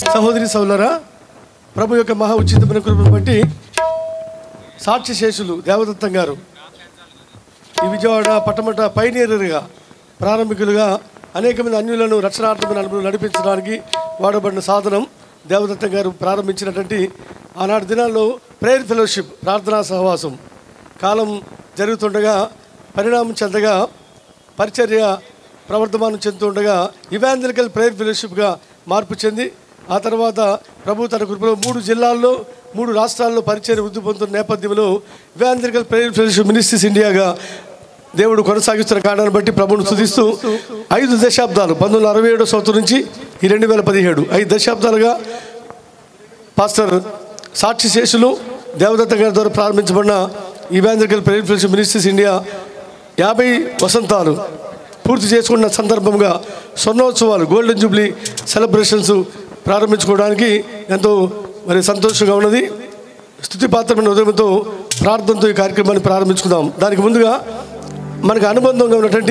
సహోదరి సౌలరా ప్రభు యొక్క మహా ఉచితమైన కృపను బట్టి సాక్షి శేషులు దేవదత్తం గారు ఈ విజయవాడ పట్టమట పైనీరుగా ప్రారంభికులుగా అనేక మంది అన్యులను రక్షణార్థమైన అనుభవం నడిపించడానికి వాడబడిన సాధనం దేవదత్తం గారు ప్రారంభించినటువంటి ఆనాటి దినాల్లో ప్రేయర్ ఫెలోషిప్ ప్రార్థనా సహవాసం కాలం జరుగుతుండగా పరిణామం చెందగా పరిచర్య ప్రవర్తమానం చెందుతుండగా ఇవాంజలికల్ ప్రేయర్ ఫెలోషిప్గా మార్పు చెంది ఆ తర్వాత ప్రభు తన కృపలో మూడు జిల్లాల్లో మూడు రాష్ట్రాల్లో పరిచర్య వృద్ధి పొందుతున్న నేపథ్యంలో ఇవాంజలికల్ ప్రేయర్ ఫెలోషిప్ మినిస్ట్రీస్ ఇండియాగా దేవుడు కొనసాగిస్తున్న కారణాన్ని బట్టి ప్రభువును స్తుతిస్తూ ఐదు దశాబ్దాలు పంతొమ్మిది వందల అరవై ఏడో సంవత్సరం నుంచి ఈ రెండు వేల పదిహేడు ఐదు దశాబ్దాలుగా పాస్టర్ సాక్షి శేషులు దేవదత్త గారి ద్వారా ప్రారంభించబడిన evangelical prayer fellowship ministries India యాభై వసంతాలు పూర్తి చేసుకున్న సందర్భంగా స్వర్ణోత్సవాలు గోల్డెన్ జూబ్లీ సెలబ్రేషన్స్ ప్రారంభించుకోవడానికి ఎంతో మరి సంతోషంగా ఉన్నది స్థుతిపాత్రమైన ఉదయంతో ప్రార్థనతో ఈ కార్యక్రమాన్ని ప్రారంభించుకుందాం దానికి ముందుగా మనకు అనుబంధంగా ఉన్నటువంటి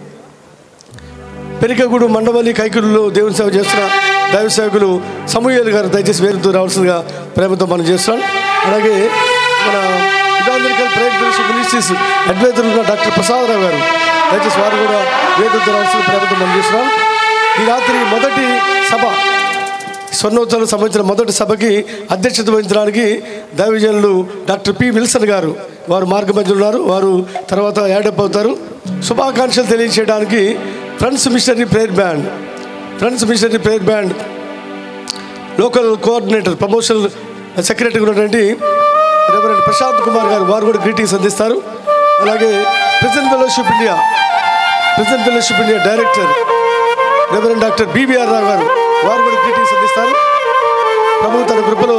పెరికగూడు మండవల్లి కైకులలో దేవుని సేవ చేస్తున్న దైవ సేవకులు సమూహలు గారు దయచేసి వేరుతో రావాల్సిందిగా ప్రేమతో మనం చేస్తున్నాం అలాగే మన evangelical prayer fellowship ministries adviser ఉన్న డాక్టర్ ప్రసాదరావు గారు దయచేసి వారు కూడా వేరుతో రావాల్సిన ప్రేమతో మనం చేస్తున్నాం ఈ రాత్రి మొదటి సభ స్వర్ణోత్సవాలకు సంబంధించిన మొదటి సభకి అధ్యక్షత వహించడానికి దైవజనులు డాక్టర్ పి విల్సన్ గారు వారు మార్గమధ్యలో ఉన్నారు వారు తర్వాత యాడప్ అవుతారు శుభాకాంక్షలు తెలియజేయడానికి friends missionary prayer band friends missionary prayer band local coordinator promotion secretary ఉన్నటువంటి రెవరెండ్ ప్రశాంత్ కుమార్ గారు వారు కూడా గ్రీటింగ్స్ అందిస్తారు అలాగే president fellowship India president fellowship India director reverend doctor BVR Rao garu వారు కూడా గ్రీటింగ్స్ అందిస్తారు ప్రభు తన కృపలో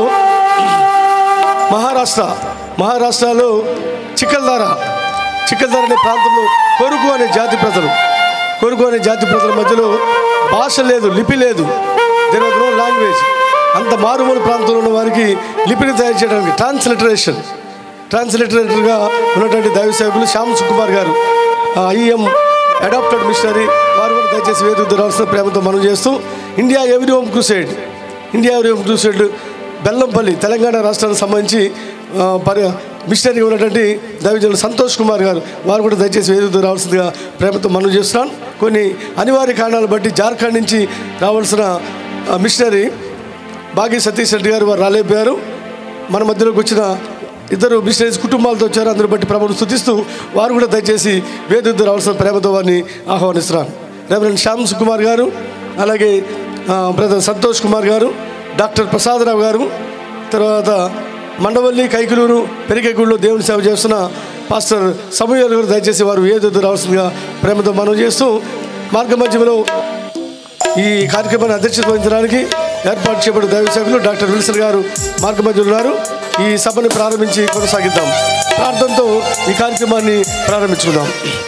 మహారాష్ట్ర మహారాష్ట్రలో చిక్కల్దార చిక్కల్దార అనే ప్రాంతంలో కొరుకు అనే జాతి ప్రజలు కొరుకు అనే జాతి ప్రజల మధ్యలో భాష లేదు లిపి లేదు దేర్ వాజ్ నో లాంగ్వేజ్ అంత మారుమూల ప్రాంతంలో ఉన్న వారికి లిపిని తయారు చేయడానికి ట్రాన్స్లిటరేషన్ ట్రాన్స్లేటర్గా ఉన్నటువంటి దైవ సేవకులు శ్యామ్ సుకుమార్ గారు ఐఎం అడాప్టెడ్ మిషనరీ వారు కూడా దయచేసి వేదిక రావాల్సిన ప్రేమతో మనం చేస్తూ ఇండియా ఎవరి హోమ్ క్రూసైడ్ ఇండియా ఎవరి హోమ్ క్రూసైడ్ బెల్లంపల్లి తెలంగాణ రాష్ట్రానికి సంబంధించి ఆ, పరి మిషనరీ ఉన్నటువంటి దైవజనులు సంతోష్ కుమార్ గారు వారు కూడా దయచేసి వేదిక రావాల్సిందిగా ప్రేమతో మనం చేస్తున్నాను కొన్ని అనివార్య కారణాలు బట్టి జార్ఖండ్ నుంచి రావాల్సిన ఆ, మిషనరీ బాగి సతీష్ రెడ్డి గారు వారు రాలేపోయారు మన మధ్యలోకి వచ్చిన ఇద్దరు మిషనరీస్ కుటుంబాలతో వచ్చారు అందరూ బట్టి ప్రభుత్వం స్థుతిస్తూ వారు కూడా దయచేసి వేదిక రావాల్సిన ప్రేమతో వారిని ఆహ్వానిస్తున్నాను రెవరెండ్ శ్యామ్ కుమార్ గారు అలాగే ఆ, బ్రదర్ సంతోష్ కుమార్ గారు డాక్టర్ ప్రసాదరావు గారు తర్వాత మండవల్లి కైకులూరు పెరికెగూడలో దేవుని సేవ చేస్తున్న పాస్టర్ సమూహాలు గారు దయచేసి వారు వేదిక రావాల్సిందిగా ప్రేమతో మనం చేస్తూ మార్గ మధ్యలో ఈ కార్యక్రమాన్ని అధ్యక్షత వహించడానికి ఏర్పాటు చేయబడిన దైవసేవకులు డాక్టర్ విల్సన్ గారు మార్గమధ్యలో ఉన్నారు ఈ సభని ప్రారంభించి కొనసాగిద్దాం ప్రార్థనతో ఈ కార్యక్రమాన్ని ప్రారంభించుకుందాం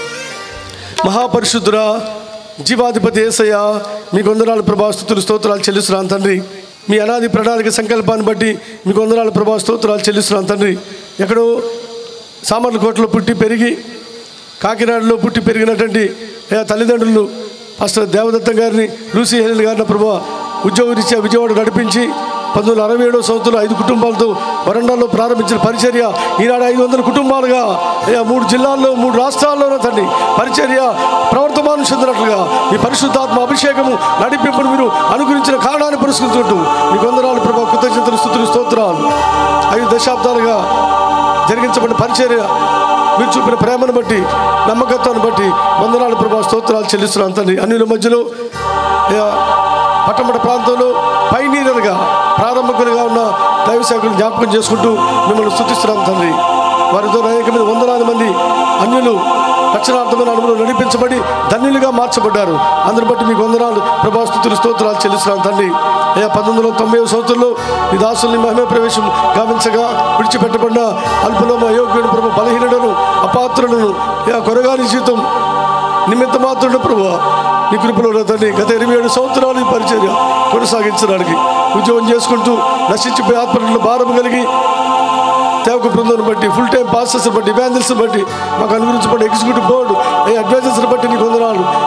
మహాపరిశుద్ధురా జీవాధిపతి ఏసయ్య మీ కొందనాలు ప్రభా స్థుతులు స్తోత్రాలు చెల్లిస్తున్నాను తండ్రి మీ అనాది ప్రణాళిక సంకల్పాన్ని బట్టి మీ కొందనాలు ప్రభా స్తోత్రాలు చెల్లిస్తున్నాను తండ్రి ఎక్కడో సామర్లకోటలో పుట్టి పెరిగి కాకినాడలో పుట్టి పెరిగినటువంటి ఏ తల్లిదండ్రులు పాస్టర్ దేవదత్తం గారిని లూసీ హెలెన్ గారిని ప్రభు ఉద్యోగరీత్యా విజయవాడ నడిపించి పంతొమ్మిది వందల అరవై ఏడో సంవత్సరంలో ఐదు కుటుంబాలతో వరండాలో ప్రారంభించిన పరిచర్య ఈనాడు ఐదు వందల కుటుంబాలుగా అయ్యా మూడు జిల్లాల్లో మూడు రాష్ట్రాల్లోనూ తండ్రి పరిచర్య ప్రవర్తమానం చెందినట్లుగా మీ పరిశుద్ధాత్మ అభిషేకము నడిపింపును మీరు అనుగురించిన కారణాన్ని పురస్కరించుకుంటూ మీ కొందరాలు ప్రభావ కృతజ్ఞతలు స్థుతులు స్తోత్రాలు ఐదు దశాబ్దాలుగా జరిగించబడిన పరిచర్య మీరు చూపిన ప్రేమను బట్టి నమ్మకత్వాన్ని బట్టి వందనాలు ప్రభా స్తోత్రాలు చెల్లిస్తున్నాను తండ్రి అన్నిల మధ్యలో అయ్యా, పట్టమట ప్రాంతంలో పైనీరుగా ప్రారంభకులుగా ఉన్న దైవసేవకులు జ్ఞాపకం చేసుకుంటూ మిమ్మల్ని స్థుతిస్తున్నాం తండ్రి వారితో అనేక మంది వందలాది మంది అన్యులు రక్షణార్థమైన అనుభవం నడిపించబడి ధన్యులుగా మార్చబడ్డారు అందరిని బట్టి మీకు వందనాలు ప్రభాస్తుతులు స్తోత్రాలు చెల్లిస్తున్నాను తండ్రి అయ్యా పంతొమ్మిది వందల తొంభై సంవత్సరంలో ఈ దాసుల్ని మహిమ ప్రవేశం గావించగా విడిచిపెట్టబడిన అల్పులమ అయోగ్యుడు ప్రభు బలహీనుడను అపాత్రులను అయ్యా కొరగాని జీవితం నిమిత్త మాత్రుడు ప్రభు నీ కృపలో నా తండ్రి గత ఇరవై ఏడు సంవత్సరాలు ఈ పరిచర్య కొనసాగించడానికి ఉద్యోగం చేసుకుంటూ నశించిపోయి ఆత్మలో భారం కలిగి సేవకు బృందాన్ని బట్టి ఫుల్ టైం పాస్టర్స్ బట్టి బ్యాంగిల్స్ బట్టి మాకు అనుగురించబడి ఎగ్జిక్యూటివ్ బోర్డు ఏ అడ్వైజర్స్ని బట్టి నీకు వందనాలు మా మధ్య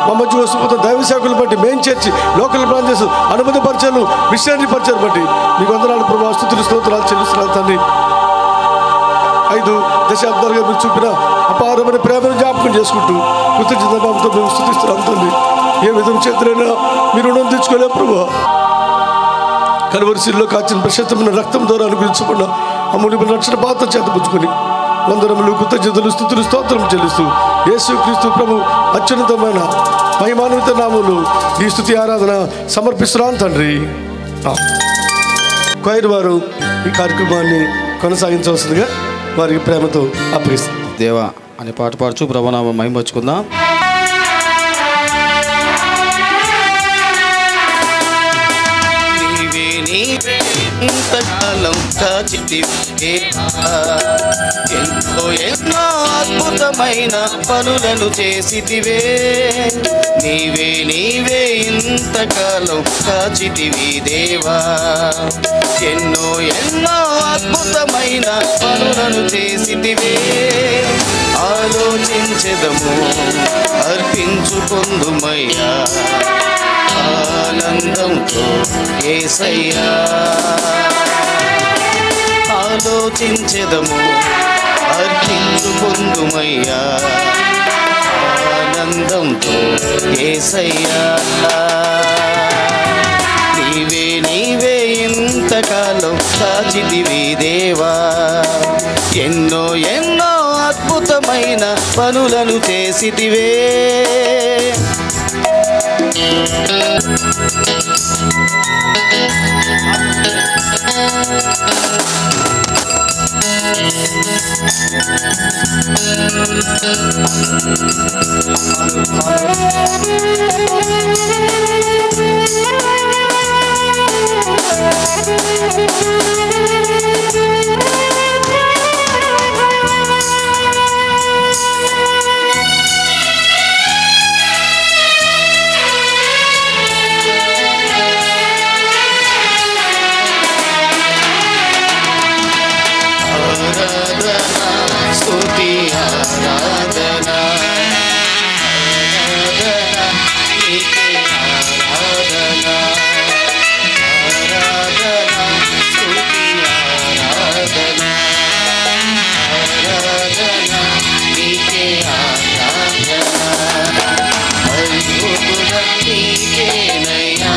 మోసపోతున్న దైవ సేవకులు బట్టి మెయిన్ చర్చి లోకల్ బ్రాంచెస్ అనుమతి పరిచయాలు మిషనరీ పరిచయాలు బట్టి మీకు వందనాలు ప్రభావ స్థుతులు స్తోత్రాలు చెల్లిస్తున్నాను తండ్రి ఐదు దశాబ్దాలుగా మీరు చూపిన అపారమైన ప్రేమను జ్ఞాపకం చేసుకుంటూ కృతజ్ఞత భావంతో మేము స్థుతిస్తున్నాం తండ్రి ఏ విధం చేతులైనా మీరు రుణం తెచ్చుకోలే ప్రభు కలువరిశిల్లో కాచిన ప్రశస్తమైన రక్తం ద్వారా అనుగ్రహించబడిన అమ్ముడి రక్షణ పాత్ర చేతపుచ్చుకొని వందరములు కృతజ్ఞతలు స్థుతులు స్తోత్రం చెల్లిస్తూ యేసు క్రీస్తు ప్రభు అత్యున్నతమైన మహిమాన్విత నామములు ఈ స్థుతి ఆరాధన సమర్పిస్తున్నాను తండ్రి క్వైర్ వారు ఈ కార్యక్రమాన్ని కొనసాగించవలసిందిగా వారికి ప్రేమతో అప్పగిస్తారు దేవా అనే పాట పాడుచు ప్రభనామం మహిమర్చుకుందాం నీవే నీవే ఇంతకాలం కాచితివే ఎంతో ఎన్నో అద్భుతమైన పనులను చేసితివే నీవే నీవే ఇంతకాలం కాచితివి దేవా ఎన్నో ఎన్నో అద్భుతమైన పనులను చేసితివే ఆలోచించెదము అర్పించుకుందుమయ్యా ఆనందంతో ఏసయ్యా ఆలోచించెదము అర్పించుకుందుమయ్యా ఆనందంతో ఏసయ్యా నీవే నీవే ఇంతకాలం కాచితివి దేవా ఎన్నో ఎన్నో అద్భుతమైన పనులను చేసితివే ఆరాధన స్తుతి ఆరాధన ఆరాధన నీకే ఆరాధన ఆరాధన స్తుతి ఆరాధన ఆరాధన నీకే ఆరాధన అద్భుత నీకేనయ్యా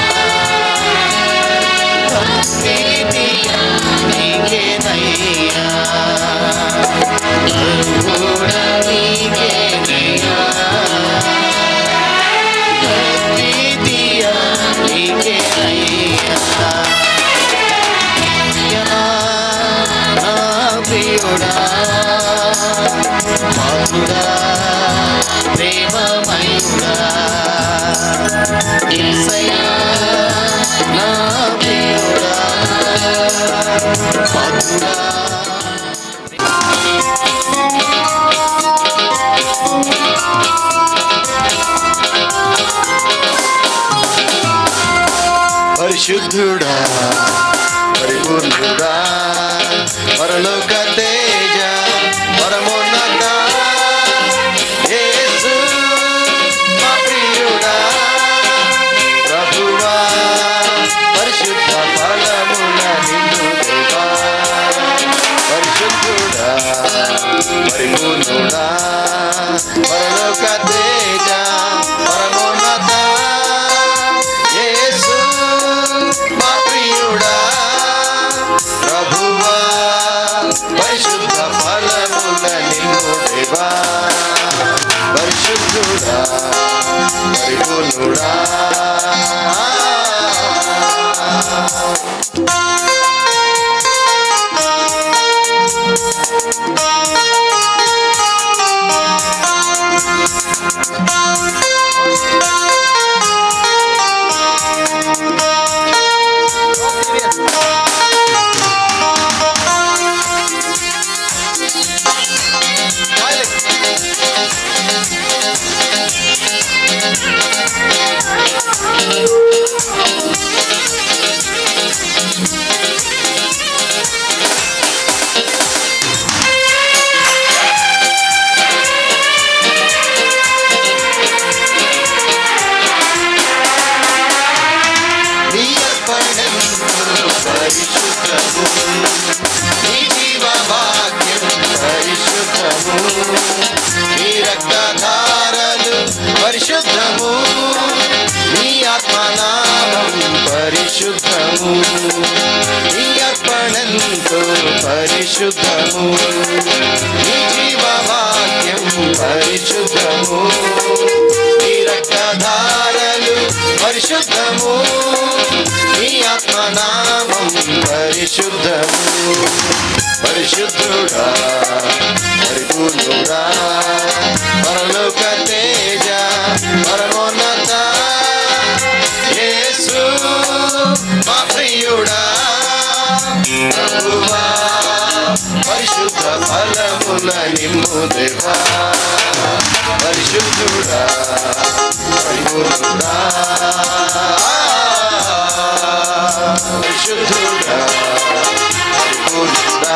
ప్రేమమయుడా ఈసయా నా ప్రియుడా మధురా పరిశుద్ధుడా పరిపూర్ణుడా పరలోక తేజ పరమోన్నత యేసు మా ప్రియుడా ప్రభువా పరిశుద్ధ ఫలముల నిన్ను దేవా పరిశుద్ధుడా పరిపూర్ణుడా పరలోక తేజ పరమోన్నత యేసు మా ప్రియుడా ప్రభువా పరిశుద్ధ ఫలముల నిన్ను దేవా పరిశుద్ధుడా పరిపూర్ణుడా నీ అర్పణంతో పరిశుద్ధము నీ జీవవాక్యం పరిశుద్ధము నీ రక్తధారలు పరిశుద్ధము నీ ఆత్మనామం పరిశుద్ధము పరిశుద్ధుడా పరిపూర్ణుడా పరలోక తేజ పరమోన్నత యేసు మా ప్రియుడా ప్రభువా పరిశుద్ధ ఫలముల నిమ్ము దేవా పరిశుద్ధుడా పరిపూర్ణుడా పరిశుద్ధుడా పరిపూర్ణుడా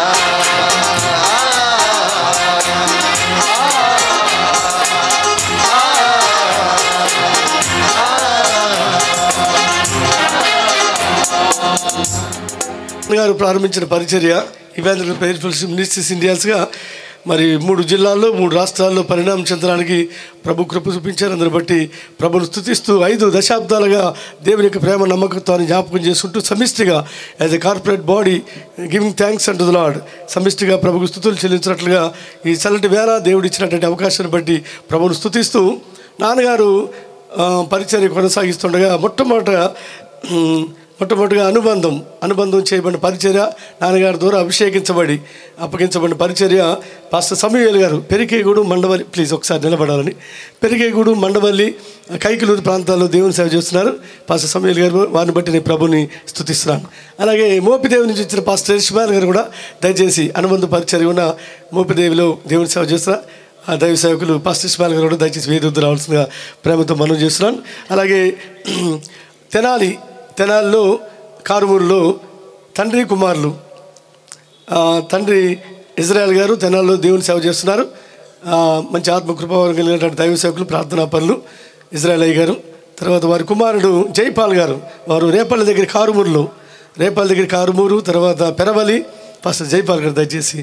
గారు ప్రారంభించిన పరిచర్య ఇవాంధ్ర పేర్ఫుల్స్ మినిస్ట్రీస్ ఇండియన్స్గా మరి మూడు జిల్లాల్లో మూడు రాష్ట్రాల్లో పరిణామం చెందడానికి ప్రభు కృప చూపించారు అందరిని బట్టి ప్రభును స్థుతిస్తూ ఐదు దశాబ్దాలుగా దేవుని యొక్క ప్రేమ నమ్మకత్వాన్ని జ్ఞాపకం చేసుకుంటూ సమిష్టిగా as a corporate body giving thanks unto the Lord సమిష్టిగా ప్రభుకు స్థుతులు చెల్లించినట్లుగా ఈ చల్లటి వేళ దేవుడు ఇచ్చినటువంటి అవకాశాన్ని బట్టి ప్రభును స్థుతిస్తూ నాన్నగారు ఆ, పరిచర్య కొనసాగిస్తుండగా మొట్టమొదట ఉమ్, మొట్టమొదటిగా అనుబంధం అనుబంధం చేయబడిన పరిచర్య నాన్నగారి ద్వారా అభిషేకించబడి అప్పగించబడిన పరిచర్య పాస్టర్ సమూహేలు గారు పెరికేగూడు మండవల్లి ప్లీజ్ ఒకసారి నిలబడాలని పెరికేగూడు మండవల్లి కైకిలూరు ప్రాంతాల్లో దేవుని సేవ చేస్తున్నారు పాస్టర్ సమూహేలు గారు వారిని బట్టి నేను ప్రభుని స్థుతిస్తున్నాను అలాగే మోపిదేవి నుంచి వచ్చిన పాస్టర్ ఇస్మాయిల్ గారు కూడా దయచేసి అనుబంధ పరిచర్య ఉన్న మోపిదేవిలో దేవుని సేవ చేస్తున్నారు ఆ దైవ సేవకులు పాస్టర్ ఇస్మాయిల్ గారు కూడా దయచేసి వేదిక రావాల్సిందిగా ప్రేమతో మనం చేస్తున్నాను అలాగే తెనాలి తెనాలిలో కారుమూరులో తండ్రి కుమారులు ఆ, తండ్రి ఇజ్రాయెల్ గారు తెనాల్లో దేవుని సేవ చేస్తున్నారు ఆ, మంచి ఆత్మ కృపావరం కలిగినటువంటి దైవ సేవకులు ప్రార్థనా పనులు ఇజ్రాయెల్ అయ్య గారు తర్వాత వారి కుమారుడు జైపాల్ గారు వారు రేపల్లి దగ్గర కారుమూరులో రేపల్లి దగ్గర కారుమూరు తర్వాత పెరవలి పాస్టర్ జైపాల్ గారు దయచేసి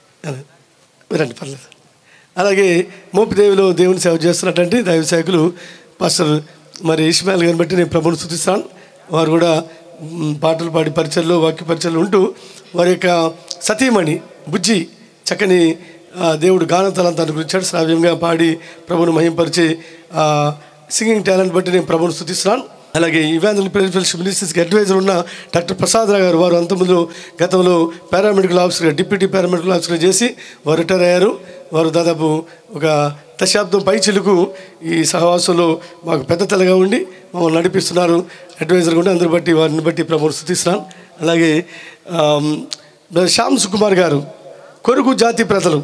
వినండి పర్లేదు అలాగే మోపిదేవిలో దేవుని సేవ చేస్తున్నటువంటి దైవ సేవకులు పాస్టర్ మరి ఇస్మాయిల్ గారిని బట్టి నేను ప్రభుని స్థుతిస్తాను వారు కూడా మ్, పాటలు పాడి పరిచయలు వాక్య పరిచయలు ఉంటూ వారి యొక్క సతీమణి బుజ్జి చక్కని ఆ, దేవుడు గానతలంతాన్ని గురించాడు శ్రావ్యంగా పాడి ప్రభుని మహింపరిచి ఆ, సింగింగ్ టాలెంట్ బట్టి నేను ప్రభుని స్థుతిస్తున్నాను అలాగే ఇవాంజల్ ఫెలోషిప్ మినిస్ట్రీస్కి అడ్వైజర్ ఉన్న డాక్టర్ ప్రసాద్ రావు గారు వారు అంతకుముందు గతంలో పారామెడికల్ ఆఫీసర్గా డిప్యూటీ పారామెడికల్ ఆఫీసర్గా చేసి వారు రిటైర్ అయ్యారు వారు దాదాపు ఒక దశాబ్దం పై చిలుకు ఈ సహవాసంలో మాకు పెద్ద తలగా ఉండి మమ్మల్ని నడిపిస్తున్నారు అడ్వైజర్గా ఉండి అందరి బట్టి వారిని బట్టి ప్రభుత్వం స్థుతిస్తున్నాను అలాగే ఆమ్, శ్యామ్ సుకుమార్ గారు కొరుగు జాతి ప్రజలు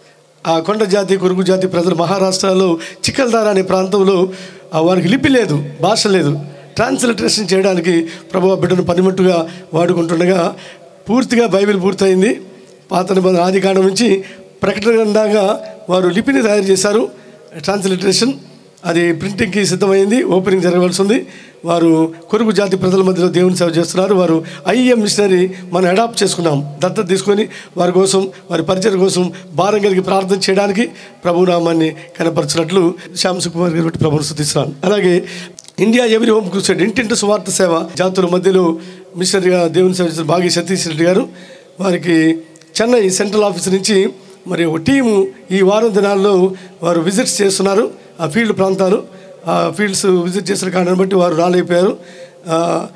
ఆ కొండ జాతి కొరుగు జాతి ప్రజలు మహారాష్ట్రలో చిక్కల్దార అనే ప్రాంతంలో ఆ వారికి లిపి లేదు భాష లేదు ట్రాన్స్లిటరేషన్ చేయడానికి ప్రభు ఆ బిడ్డను పనిముట్టుగా వాడుకుంటుండగా పూర్తిగా బైబిల్ పూర్తయింది పాత నిబంధన ఆది కాండం నుంచి ప్రకటన గ్రంథంగా వారు లిపిని తయారు చేశారు ట్రాన్స్లిటరేషన్ అది ప్రింటింగ్కి సిద్ధమైంది ఓపెనింగ్ జరగవలసి ఉంది వారు కొరుగు జాతి ప్రజల మధ్యలో దేవుని సేవ చేస్తున్నారు వారు ఐఎం మిషనరీ మనం అడాప్ట్ చేసుకున్నాం దత్తత తీసుకొని వారి కోసం వారి పరిచయం కోసం భారం కలిగి ప్రార్థన చేయడానికి ప్రభు నామాన్ని కనపరచినట్లు శ్యామ్ సుకుమార్ గారి బట్టి ప్రభుని స్థుతిస్తున్నాను అలాగే ఇండియా ఎవరి హోమ్ క్రూసైడ్ ఇంటింటి సువార్త సేవ జాతుల మధ్యలో మిషనరీగా దేవుని సేవ చేసిన భాగ్య సతీష్ రెడ్డి గారు వారికి చెన్నై సెంట్రల్ ఆఫీస్ నుంచి మరి ఒక టీము ఈ వారం దినాల్లో వారు విజిట్స్ చేస్తున్నారు ఆ ఫీల్డ్ ప్రాంతాలు ఆ ఫీల్డ్స్ విజిట్ చేసిన కారణాన్ని బట్టి వారు రాలేకపోయారు ఆ,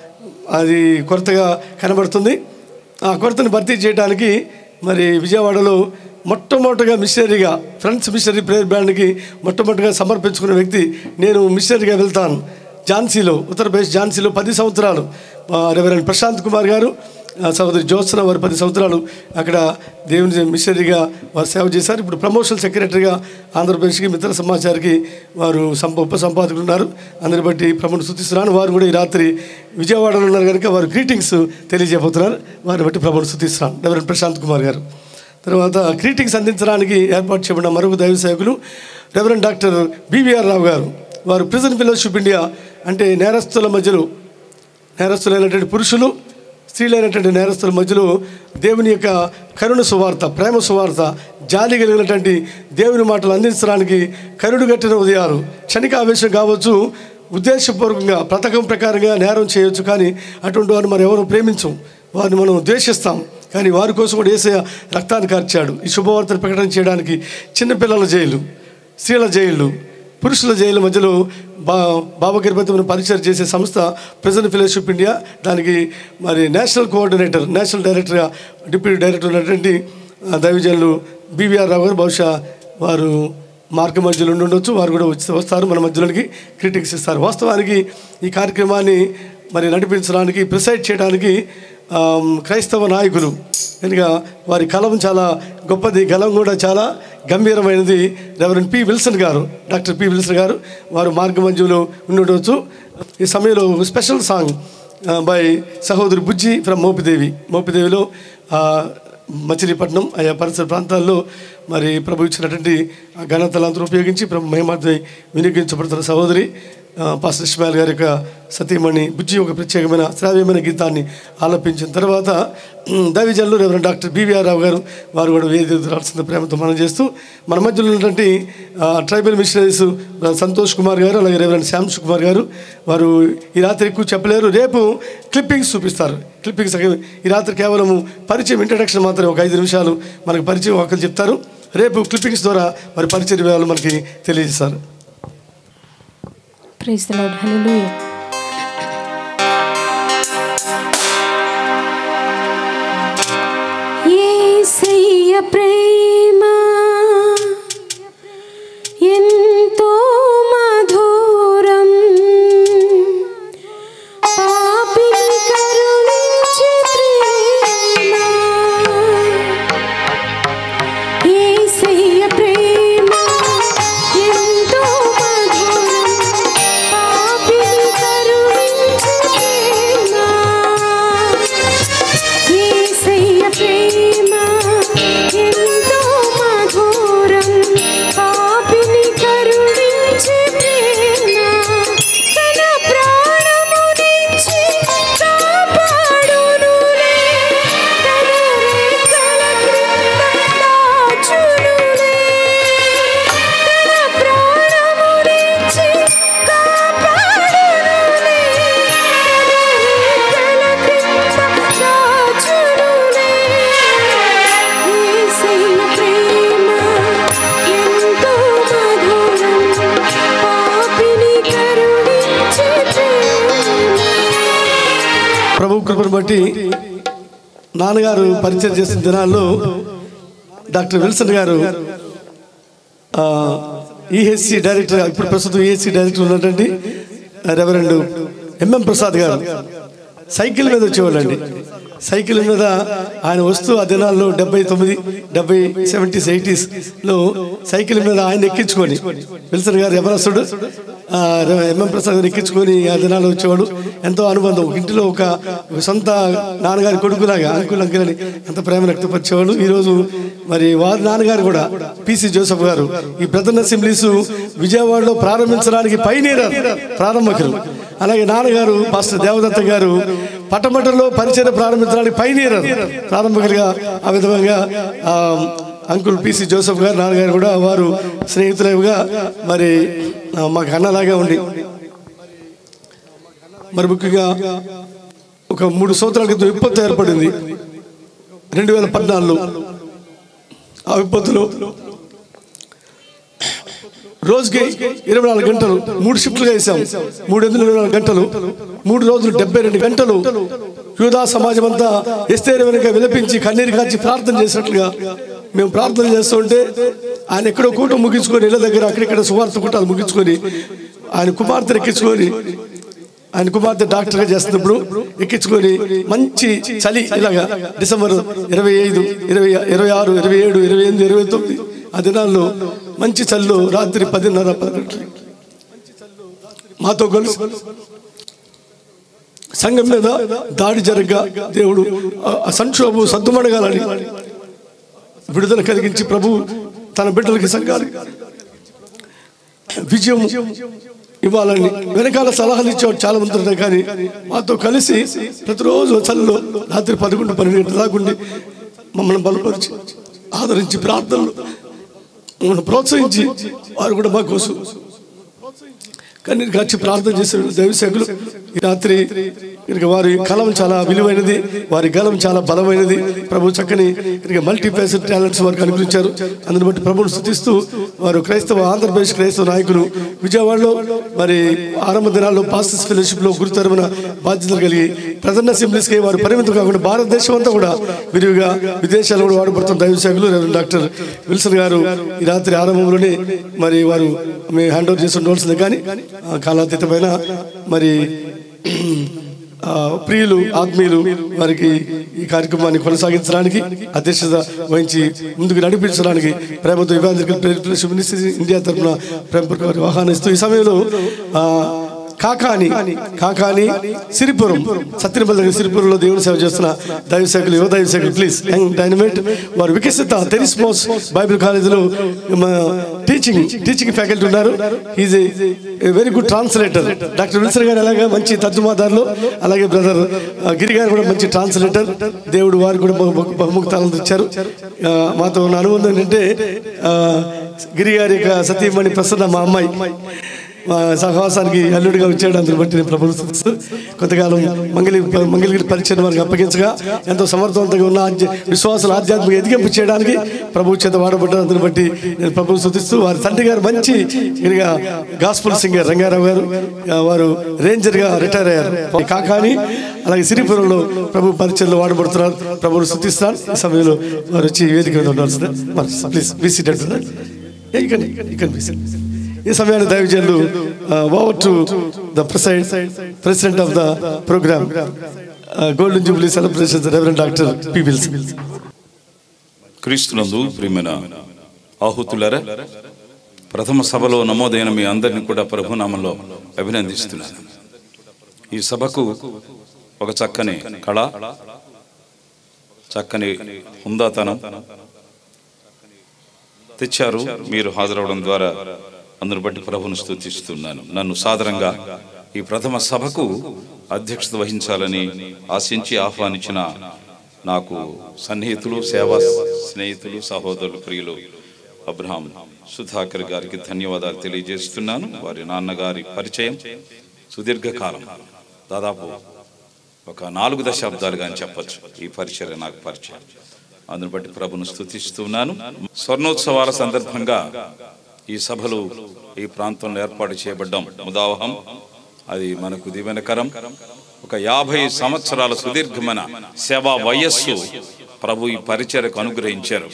అది కొరతగా కనబడుతుంది ఆ కొరతను భర్తీ చేయడానికి మరి విజయవాడలో మొట్టమొదటిగా మిషనరీగా ఫ్రెండ్స్ మిషనరీ ప్రేయర్ బ్యాండ్కి మొట్టమొదటిగా సమర్పించుకున్న వ్యక్తి నేను మిషనరీగా వెళ్తాను ఝాన్సీలో ఉత్తరప్రదేశ్ ఝాన్సీలో పది సంవత్సరాలు ఆ, రెవరెండ్ ప్రశాంత్ కుమార్ గారు ఆ, సహోదరి జ్యోత్సన వారు పది సంవత్సరాలు అక్కడ దేవుని మిషనరీగా వారు సేవ చేశారు ఇప్పుడు ప్రమోషన్ సెక్రటరీగా ఆంధ్రప్రదేశ్కి మిత్ర సమాచారికి వారు సంప ఉప సంపాదకులు ఉన్నారు అందరి బట్టి ప్రభుని సూచిస్తున్నాను వారు కూడా ఈ రాత్రి విజయవాడలో ఉన్నారు కనుక వారు గ్రీటింగ్స్ తెలియజేయబోతున్నారు వారిని బట్టి ప్రభుని సూచిస్తున్నాను రెవరెండ్ ప్రశాంత్ కుమార్ గారు తర్వాత గ్రీటింగ్స్ అందించడానికి ఏర్పాటు చేయబడిన మరొక దైవ సేవకులు reverend doctor BVR Rao garu వారు ప్రిజన్ ఫెలోషిప్ ఇండియా అంటే నేరస్తుల మధ్యలో నేరస్తులైనటువంటి పురుషులు స్త్రీలైనటువంటి నేరస్తుల మధ్యలో దేవుని యొక్క కరుణ సువార్త ప్రేమ సువార్త జాలి కలిగినటువంటి దేవుని మాటలు అందించడానికి కరుడు కట్టిన ఉదయాలు క్షణిక ఆవేశం కావచ్చు ఉద్దేశపూర్వకంగా పథకం ప్రకారంగా నేరం చేయొచ్చు కానీ అటువంటి వారిని మనం ఎవరు ప్రేమించం వారిని మనం ద్వేషిస్తాం కానీ వారి కోసం కూడా ఏసయ్య రక్తాన్ని కార్చాడు ఈ శుభవార్తను ప్రకటన చేయడానికి చిన్నపిల్లల జైలు స్త్రీల జైళ్ళు పురుషుల జైలు మధ్యలో బా బాబా గర్భవతిని పరిచయం చేసే సంస్థ ప్రెజెంట్ ఫెలోషిప్ ఇండియా దానికి మరి నేషనల్ కోఆర్డినేటర్ నేషనల్ డైరెక్టర్గా డిప్యూటీ డైరెక్టర్ ఉన్నటువంటి ఆ, దైవజనులు బీవీఆర్ రావు గారు బహుశా వారు మార్గ మధ్యలో ఉండి ఉండొచ్చు వారు కూడా వచ్చి వస్తారు మన మధ్యలోనికి క్రిటిక్స్ ఇస్తారు వాస్తవానికి ఈ కార్యక్రమాన్ని మరి నడిపించడానికి ప్రిసైడ్ చేయడానికి ఆమ్, క్రైస్తవ నాయకులు కనుక వారి కలం చాలా గొప్పది గలం కూడా చాలా గంభీరమైనది reverend P Wilson garu doctor P Wilson garu వారు మార్గమధ్యంలో ఉండవచ్చు ఈ సమయంలో ఒక స్పెషల్ సాంగ్ బై సహోదరి బుజ్జి ఫ్రమ్ మోపిదేవి మోపిదేవిలో ఆ, మచిలీపట్నం ఆయా పరిసర ప్రాంతాల్లో మరి ప్రభు ఇచ్చినటువంటి ఆ ఘనతలంతా ఉపయోగించి ప్రభు మహిమార్థమై వినియోగించబడుతున్న సహోదరి ఆ, పాస్టర్ ఇస్మాయిల్ గారి యొక్క సతీమణి బుజ్జి ఒక ప్రత్యేకమైన శ్రావ్యమైన గీతాన్ని ఆలపించిన తర్వాత ఉమ్, దైవజనులు reverend doctor BVR Rao garu వారు కూడా వేది రాల్సిన ప్రేమతో మనం చేస్తూ మన మధ్యలో ఉన్నటువంటి ఆ, ట్రైబల్ మిషనరీస్ సంతోష్ కుమార్ గారు అలాగే రెవరెండ్ శ్యామ్స్ కుమార్ గారు వారు ఈ రాత్రి ఎక్కువ చెప్పలేరు రేపు క్లిప్పింగ్స్ చూపిస్తారు క్లిప్పింగ్స్ ఈ రాత్రి కేవలం పరిచయం ఇంట్రడక్షన్ మాత్రమే ఒక ఐదు నిమిషాలు మనకు పరిచయం ఒకరు చెప్తారు రేపు క్లిప్పింగ్స్ ద్వారా మరి పరిచయ వివరాలు మనకి తెలియజేస్తారు praise the Lord hallelujah Yesayya ప్రేమ ఎంతో మధురం పాపిని కరుణించే ప్రేమ యేసయ్య ప్రేమ ఎంతో మధురం పాపిని కరుణించే ప్రేమ యేసయ్య ప్రేమ ఎంతో మధురం పాపిని కరుణించే ప్రేమ తన ప్రాణమునిచ్చి కాపాడునులే తన రెక్కల క్రింద దాచునులే తన ప్రాణమునిచ్చి కాపాడునులే తన రెక్కల క్రింద దాచునులే యేసయ్య ప్రేమ ఎంతో మధురం పాపిని కరుణించే ప్రేమ ప్రభు కృపను బట్టి నాన్నగారు పరిచయం చేసిన దినాల్లో డాక్టర్ విల్సన్ గారు ఈహెచ్సి డైరెక్టర్ ఇప్పుడు ప్రస్తుతం ఈహెచ్సి డైరెక్టర్ ఉన్నటువంటి reverend MM Prasad garu cycle మీద వచ్చేవాళ్ళండి సైకిల్ మీద ఆయన వస్తూ ఆ దినాల్లో డెబ్బై తొమ్మిది డెబ్బై సెవెంటీస్ ఎయిటీస్లో సైకిల్ మీద ఆయన ఎక్కించుకొని విల్సన్ గారు ఎవరస్తుడు ఎంఎం ప్రసాద్ గారు ఎక్కించుకొని ఆ దినాల్లో వచ్చేవాడు ఎంతో అనుబంధం ఒక ఇంటిలో ఒక ఒక సొంత నాన్నగారి కొడుకులాగా అంకుల్ అంకుల్ అని ఎంత ప్రేమ వ్యక్తపరిచేవాడు ఈరోజు మరి వారి నాన్నగారు కూడా పిసి జోసఫ్ గారు ఈ బ్రదర్ అసెంబ్లీస్ విజయవాడలో ప్రారంభించడానికి పైనీరారు ప్రారంభకులు అలాగే నాన్నగారు పాస్టర్ దేవదత్త గారు పట్టమట్టలో పరిచయం ప్రారంభించడానికి పైనీరారు ప్రారంభకులుగా ఆ విధంగా ఆ, అంకుల్ పిసి జోసఫ్ గారు నాన్నగారు కూడా వారు స్నేహితులుగా మరి ఆ, మాకు అన్నలాగా ఉండి మరి ముఖ్యంగా ఒక మూడు సంవత్సరాల క్రితం విపత్తు ఏర్పడింది రెండు వేల పద్నాలుగులో ఆ విపత్తులో రోజుకి ఇరవై నాలుగు గంటలు మూడు షిఫ్ట్లుగా వేసాం మూడు వందల ఇరవై నాలుగు గంటలు మూడు రోజులు డెబ్బై రెండు గంటలు యూదా సమాజం అంతా ఎస్తేరు వెనుక విలపించి కన్నీరు కాచి ప్రార్థన చేసినట్లుగా మేము ప్రార్థన చేస్తుంటే ఆయన ఎక్కడో కూటం ముగించుకొని ఇళ్ళ దగ్గర అక్కడిక్కడ సువార్త కూటాలు ముగించుకొని ఆయన కుమార్తెను ఎక్కించుకొని ఆయన కుమార్తె డాక్టర్గా చేస్తున్నప్పుడు ఎక్కించుకొని మంచి చలి ఇలాగా డిసెంబర్ ఇరవై ఐదు ఇరవై ఇరవై ఆరు ఇరవై ఏడు ఇరవై ఎనిమిది ఇరవై తొమ్మిది ఆ దినాల్లో మంచి చలిలో రాత్రి పదిన్నర పదకొండు మాతో కలిసి సంఘం మీద దాడి జరగగా దేవుడు ఆ- ఆ సంక్షోభం సద్దుమడగాలని విడుదల కలిగించి ప్రభు తన బిడ్డలకి సంఘాలకి విజయం ఇవ్వాలని వెనకాల సలహాలు ఇచ్చేవాడు చాలా మంది ఉన్నారు కానీ మాతో కలిసి ప్రతిరోజు చల్లో రాత్రి పదకొండు పన్నెండు గంటల దాకా ఉండి మమ్మల్ని బలపరిచి ఆదరించి ప్రార్థనలు మమ్మల్ని ప్రోత్సహించి వారు కూడా మా కోసం కన్నీరు కాచి ప్రార్థన చేసిన దైవసేకులు ఈ రాత్రి ఇక వారి కలం చాలా విలువైనది వారి గలం చాలా బలమైనది ప్రభు చక్కని ఇక మల్టీ ఫేసెడ్ టాలెంట్స్ వారికి అనుగ్రహించారు అందుని బట్టి ప్రభుని స్థుతిస్తూ వారు క్రైస్తవ ఆంధ్రప్రదేశ్ క్రైస్తవ నాయకులు విజయవాడలో మరి ఆరంభ దినాల్లో పాస్టర్స్ ఫెలోషిప్లో గురుతరమైన బాధ్యతలు కలిగి ప్రధాన అసెంబ్లీస్కి వారు పరిమితం కాకుండా భారతదేశం అంతా కూడా విరివిగా విదేశాల్లో కూడా వాడబడుతున్న దైవ సేవకులు రెవరెండ్ డాక్టర్ విల్సన్ గారు ఈ రాత్రి ఆరంభంలోనే మరి వారు మేము హ్యాండ్ ఓవర్ చేసి ఉండవలసింది కానీ ఆ కాలాతీతమైన మరి ఆ, ప్రియులు ఆత్మీయులు వారికి ఈ కార్యక్రమాన్ని కొనసాగించడానికి అధ్యక్షత వహించి ముందుకు నడిపించడానికి ప్రేమతో ఇవాంధ్రికల్ ప్రేరితుల మినిస్ట్రీ ఇండియా తరఫున ప్రేమపూర్వక వారిని ఆహ్వానిస్తూ ఈ సమయంలో ఆ, కాకాని కాకాని సిరిపురం సత్యనపల్లి దగ్గర సిరిపురంలో దేవుని సేవ చేస్తున్న దైవ సేవకులు యువ దైవ సేవకులు ప్లీజ్ యంగ్ డైనమేట్ వారు వికసిత తెరిస్మోస్ బైబిల్ కాలేజీలో టీచింగ్ టీచింగ్ ఫ్యాకల్టీ ఉన్నారు is a very good translator doctor Wilson garu అలాగే మంచి తర్జుమాదారులు అలాగే బ్రదర్ గిరి గారు కూడా మంచి ట్రాన్స్లేటర్ దేవుడు వారు కూడా బహు- బహు- బహుముక్తాలను ఇచ్చారు ఆ, మాతో ఉన్న అనుబంధం ఏంటంటే ఆ, గిరి గారి యొక్క సతీమణి ప్రసన్న మా అమ్మాయి మా సహవాసానికి అల్లుడిగా వచ్చాడు అందుని బట్టి నేను ప్రభుత్వ కొంతకాలం మంగళి మంగళగిరి పరిచయం వారికి అప్పగించగా ఎంతో సమర్థవంతంగా ఉన్న ఆధ్య విశ్వాసాలు ఆధ్యాత్మిక ఎదిగింపు చేయడానికి ప్రభు చేత వాడబడ్డారు అందుని బట్టి నేను ప్రభుత్వ స్థుతిస్తూ వారి తండ్రి గారు మంచి ఇదిగా గాస్పుల్ సింగర్ రంగారావు గారు ఆ, వారు రేంజర్గా రిటైర్ అయ్యారు కాకాని అలాగే సిరిపురంలో ప్రభు పరిచయంలో వాడబడుతున్నారు ప్రభువును స్థుతిస్తాను ఈ సమయంలో వారు వచ్చి వేదిక మీద ఉండాల్సిందే ప్లీజ్ విసిట్ అంటున్నారు ఇక్కడ ఇక్కడ విసిట్ ఈ సమయాన్ని దైవజనులు over to the preside president of the programme golden jubilee celebration reverend doctor P విల్స్ క్రీస్తునందు ప్రియమైన ఆహుతులరా ప్రథమ సభలో నమోదైన మీ అందరిని కూడా ప్రభునామంలో అభినందిస్తున్నాను ఈ సభకు ఒక చక్కని కళ చక్కని హుందాతనం తెచ్చారు మీరు హాజరవడం ద్వారా అందును బట్టి ప్రభును స్తుతిస్తున్నాను నన్ను సాదరంగా ఈ ప్రథమ సభకు అధ్యక్షత వహించాలని ఆశించి ఆహ్వానించిన నాకు సన్నిహితులు సేవా స్నేహితులు సహోదరులు ప్రియులు అబ్రహాం సుధాకర్ గారికి ధన్యవాదాలు తెలియజేస్తున్నాను వారి నాన్నగారి పరిచయం సుదీర్ఘకాలం దాదాపు ఒక నాలుగు దశాబ్దాలుగా అని చెప్పొచ్చు ఈ పరిచయం నాకు పరిచయం అందును బట్టి ప్రభును స్తుతిస్తున్నాను స్వర్ణోత్సవాల సందర్భంగా ఈ సభలు ఈ ప్రాంతంలో ఏర్పాటు చేయబడ్డం ముదావహం అది మనకు దీవెనకరం ఒక యాభై సంవత్సరాల సుదీర్ఘమైన సేవా వయస్సు ప్రభు ఈ పరిచయకు అనుగ్రహించారు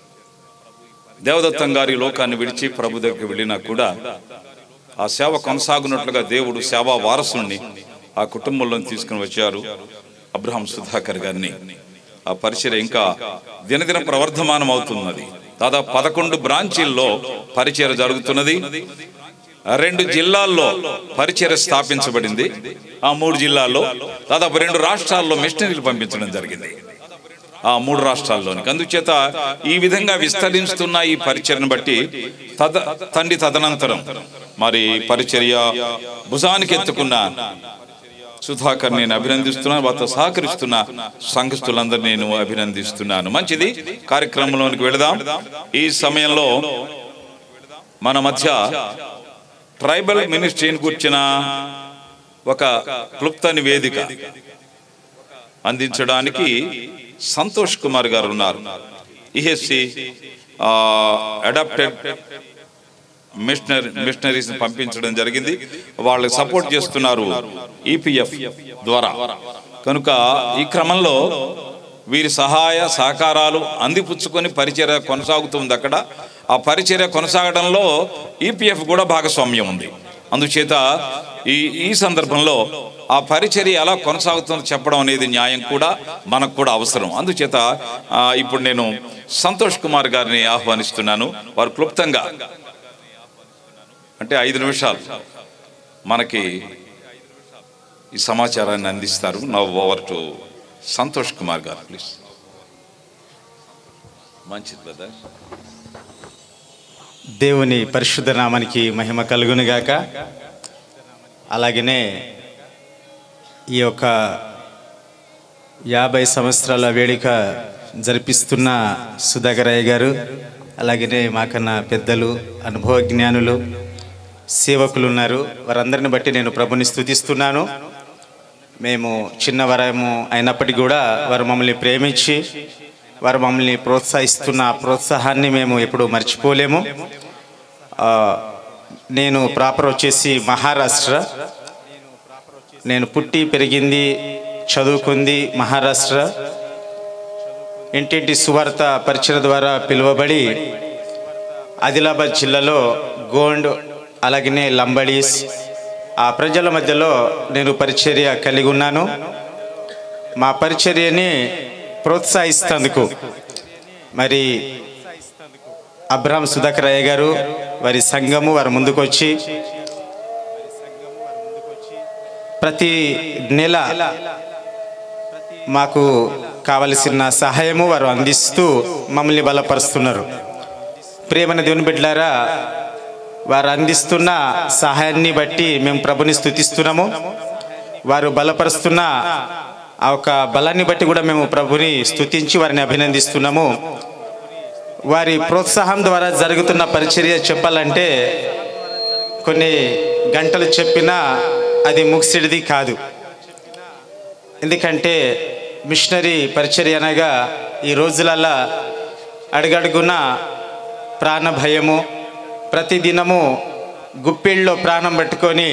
దేవదత్తం గారి లోకాన్ని విడిచి ప్రభు దగ్గరికి వెళ్ళినా కూడా ఆ సేవ కొనసాగునట్లుగా దేవుడు సేవా వారసుని ఆ కుటుంబంలో తీసుకుని వచ్చారు అబ్రహాం సుధాకర్ గారిని ఆ పరిచయం ఇంకా దినదిన ప్రవర్ధమానం అవుతున్నది దాదాపు పదకొండు బ్రాంచీల్లో పరిచయం జరుగుతున్నది రెండు జిల్లాల్లో పరిచయం స్థాపించబడింది ఆ మూడు జిల్లాల్లో దాదాపు రెండు రాష్ట్రాల్లో మిషనరీలు పంపించడం జరిగింది ఆ మూడు రాష్ట్రాల్లోనికి అందుచేత ఈ విధంగా విస్తరిస్తున్న ఈ పరిచర్ను బట్టి తద తండ్రి తదనంతరం మరి పరిచర్య భుజానికి ఎత్తుకున్న సుధాకర్ నేను అభినందిస్తున్నాను వారితో సహకరిస్తున్న సంఘస్థులందరినీ నేను అభినందిస్తున్నాను మంచిది కార్యక్రమంలోనికి వెళదాం ఈ సమయంలో మన మధ్య ట్రైబల్ మినిస్ట్రీని కూర్చిన ఒక క్లుప్త నివేదిక అందించడానికి సంతోష్ కుమార్ గారు ఉన్నారు ఈఎస్సి అడాప్టెడ్ మిషనరీ మిషనరీస్ పంపించడం జరిగింది వాళ్ళకి సపోర్ట్ చేస్తున్నారు ఈపీఎఫ్ ద్వారా కనుక ఈ క్రమంలో వీరి సహాయ సహకారాలు అందిపుచ్చుకొని పరిచర్య కొనసాగుతుంది అక్కడ ఆ పరిచర్య కొనసాగడంలో ఈపీఎఫ్ కూడా భాగస్వామ్యం ఉంది అందుచేత ఈ ఈ సందర్భంలో ఆ పరిచర్య ఎలా కొనసాగుతుందో చెప్పడం అనేది న్యాయం కూడా మనకు కూడా అవసరం అందుచేత ఆ, ఇప్పుడు నేను సంతోష్ కుమార్ గారిని ఆహ్వానిస్తున్నాను వారు క్లుప్తంగా అంటే ఐదు నిమిషాలు మనకి ఈ సమాచారాన్ని అందిస్తారు now over to Santosh Kumar garu please మంచిది బ్రదర్ దేవుని పరిశుద్ధ నామానికి మహిమ కలుగునుగాక అలాగనే ఈ యొక్క యాభై సంవత్సరాల వేడుక జరిపిస్తున్న సుధాకరయ్య గారు అలాగనే మాకన్నా పెద్దలు అనుభవ జ్ఞానులు సేవకులు ఉన్నారు వారందరిని బట్టి నేను ప్రభుని స్తుతిస్తున్నాను మేము చిన్నవరము అయినప్పటికీ కూడా వారు మమ్మల్ని ప్రేమించి వారు మమ్మల్ని ప్రోత్సహిస్తున్న ఆ ప్రోత్సాహాన్ని మేము ఎప్పుడు మర్చిపోలేము ఆ, నేను ప్రాపర్ వచ్చేసి మహారాష్ట్ర నేను పుట్టి పెరిగింది చదువుకుంది మహారాష్ట్ర ఇంటింటి సువార్త పరిచయ ద్వారా పిలువబడి ఆదిలాబాద్ జిల్లాలో గోండ్ అలాగనే లంబడీస్ ఆ ప్రజల మధ్యలో నేను పరిచర్య కలిగి ఉన్నాను మా పరిచర్యని ప్రోత్సహిస్తందుకు మరి అబ్రహాం సుధాకర్ అయ్య గారు వారి సంఘము వారి ముందుకు వచ్చి ప్రతి నెల మాకు కావలసిన సహాయము వారు అందిస్తూ మమ్మల్ని బలపరుస్తున్నారు ప్రేమన దేవుని బిడ్డలారా వారు అందిస్తున్న సహాయాన్ని బట్టి మేము ప్రభుని స్థుతిస్తున్నాము వారు బలపరుస్తున్న ఆ ఒక బలాన్ని బట్టి కూడా మేము ప్రభుని స్థుతించి వారిని అభినందిస్తున్నాము వారి ప్రోత్సాహం ద్వారా జరుగుతున్న పరిచర్య చెప్పాలంటే కొన్ని గంటలు చెప్పినా అది ముగిసిడిది కాదు ఎందుకంటే మిషనరీ పరిచర్య అనగా ఈ రోజులల్లా అడుగడుగున ప్రాణ భయము ప్రతిదినము గుప్పిళ్ళలో ప్రాణం పెట్టుకొని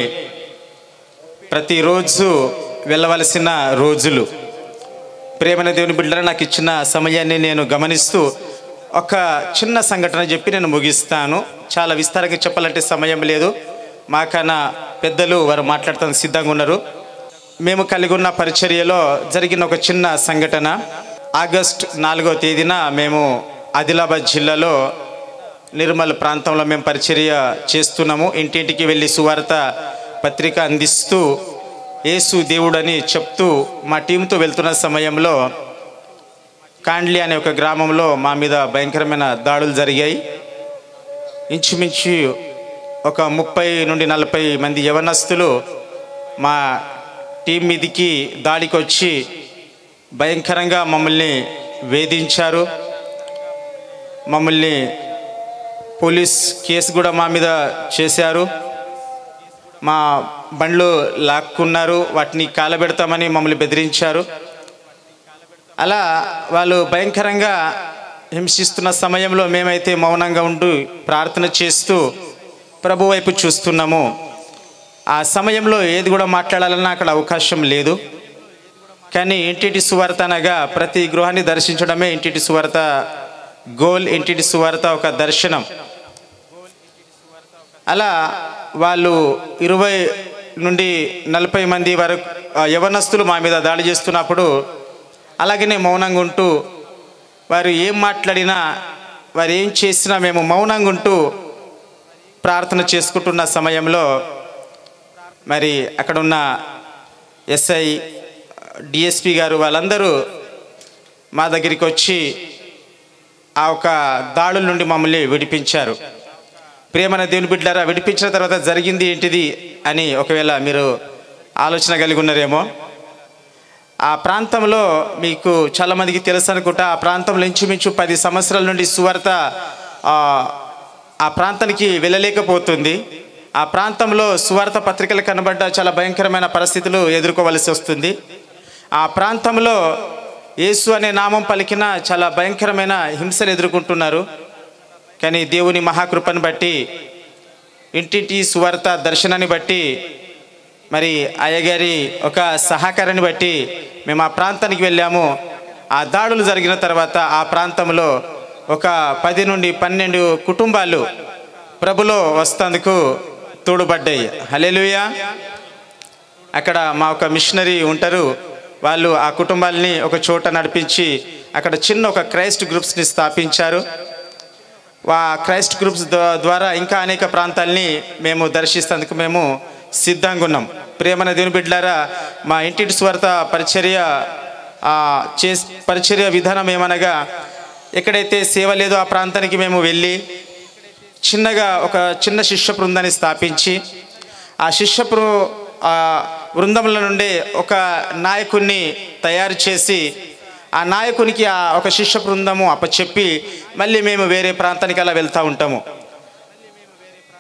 ప్రతిరోజు వెళ్ళవలసిన రోజులు ప్రేమన దేవుని బిడ్డలు నాకు ఇచ్చిన సమయాన్ని నేను గమనిస్తూ ఒక చిన్న సంఘటన చెప్పి నేను ముగిస్తాను చాలా విస్తారంగా చెప్పాలంటే సమయం లేదు మాకన్నా పెద్దలు వారు మాట్లాడటానికి సిద్ధంగా ఉన్నారు మేము కలిగి ఉన్న పరిచర్యలో జరిగిన ఒక చిన్న సంఘటన ఆగస్ట్ నాలుగో తేదీన మేము ఆదిలాబాద్ జిల్లాలో నిర్మల్ ప్రాంతంలో మేము పరిచర్య చేస్తున్నాము ఇంటింటికి వెళ్ళి సువార్త పత్రిక అందిస్తూ యేసు దేవుడని చెప్తూ మా టీంతో వెళ్తున్న సమయంలో కాండ్లి అనే ఒక గ్రామంలో మా మీద భయంకరమైన దాడులు జరిగాయి ఇంచుమించు ఒక ముప్పై నుండి నలభై మంది యవనస్తులు మా టీం మీదికి దాడికి వచ్చి భయంకరంగా మమ్మల్ని వేధించారు మమ్మల్ని పోలీస్ కేసు కూడా మా మీద చేశారు మా బండ్లు లాక్కున్నారు వాటిని కాలబెడతామని మమ్మల్ని బెదిరించారు అలా వాళ్ళు భయంకరంగా హింసిస్తున్న సమయంలో మేమైతే మౌనంగా ఉంటూ ప్రార్థన చేస్తూ ప్రభు వైపు చూస్తున్నాము ఆ సమయంలో ఏది కూడా మాట్లాడాలన్నా అక్కడ అవకాశం లేదు కానీ ఇంటింటి సువార్త అనగా ప్రతి గృహాన్ని దర్శించడమే ఇంటింటి సువార్త గోల్ ఇంటింటి సువార్త ఒక దర్శనం అలా వాళ్ళు ఇరవై నుండి నలభై మంది వరకు ఆ, యవనస్తులు మా మీద దాడి చేస్తున్నప్పుడు అలాగనే మౌనంగా ఉంటూ వారు ఏం మాట్లాడినా వారు ఏం చేసినా మేము మౌనంగా ఉంటూ ప్రార్థన చేసుకుంటున్న సమయంలో మరి అక్కడ ఉన్న ఎస్ఐ డిఎస్పి గారు వాళ్ళందరూ మా దగ్గరికి వచ్చి ఆ ఒక దాడుల నుండి మమ్మల్ని విడిపించారు ప్రేమన దేవుని బిడ్డారా విడిపించిన తర్వాత జరిగింది ఏంటిది అని ఒకవేళ మీరు ఆలోచన కలిగి ఉన్నారేమో ఆ ప్రాంతంలో మీకు చాలామందికి తెలుసు అనుకుంటా ఆ ప్రాంతంలో ఇంచుమించు పది సంవత్సరాల నుండి సువార్త ఆ, ఆ ప్రాంతానికి వెళ్ళలేకపోతుంది ఆ ప్రాంతంలో సువార్త పత్రికలు కనబడ్డ చాలా భయంకరమైన పరిస్థితులు ఎదుర్కోవలసి వస్తుంది ఆ ప్రాంతంలో యేసు అనే నామం పలికిన చాలా భయంకరమైన హింసలు ఎదుర్కొంటున్నారు కానీ దేవుని మహాకృపను బట్టి ఇంటింటి సువార్త దర్శనాన్ని బట్టి మరి అయ్యగారి ఒక సహకారాన్ని బట్టి మేము ఆ ప్రాంతానికి వెళ్ళాము ఆ దాడులు జరిగిన తర్వాత ఆ ప్రాంతంలో ఒక పది నుండి పన్నెండు కుటుంబాలు ప్రభులో వస్తందుకు తోడుపడ్డాయి హల్లెలూయా అక్కడ మా ఒక మిషనరీ ఉంటారు వాళ్ళు ఆ కుటుంబాలని ఒక చోట నడిపించి అక్కడ చిన్న ఒక క్రైస్ట్ గ్రూప్స్ని స్థాపించారు ఆ క్రైస్ట్ గ్రూప్స్ ద్వా- ద్వారా ఇంకా అనేక ప్రాంతాల్ని మేము దర్శిస్తేందుకు మేము సిద్ధంగా ఉన్నాం ప్రేమన దేవుని బిడ్డలారా మా ఇంటి స్వార్థ పరిచర్య ఆ, చే పరిచర్య విధానం ఏమనగా ఎక్కడైతే సేవ లేదో ఆ ప్రాంతానికి మేము వెళ్ళి చిన్నగా ఒక చిన్న శిష్య బృందాన్ని స్థాపించి ఆ శిష్య బృ ఆ బృందముల నుండి ఒక నాయకుడిని తయారు చేసి ఆ నాయకునికి ఆ ఒక శిష్య బృందము అప్పచెప్పి మళ్ళీ మేము వేరే ప్రాంతానికి అలా వెళ్తూ ఉంటాము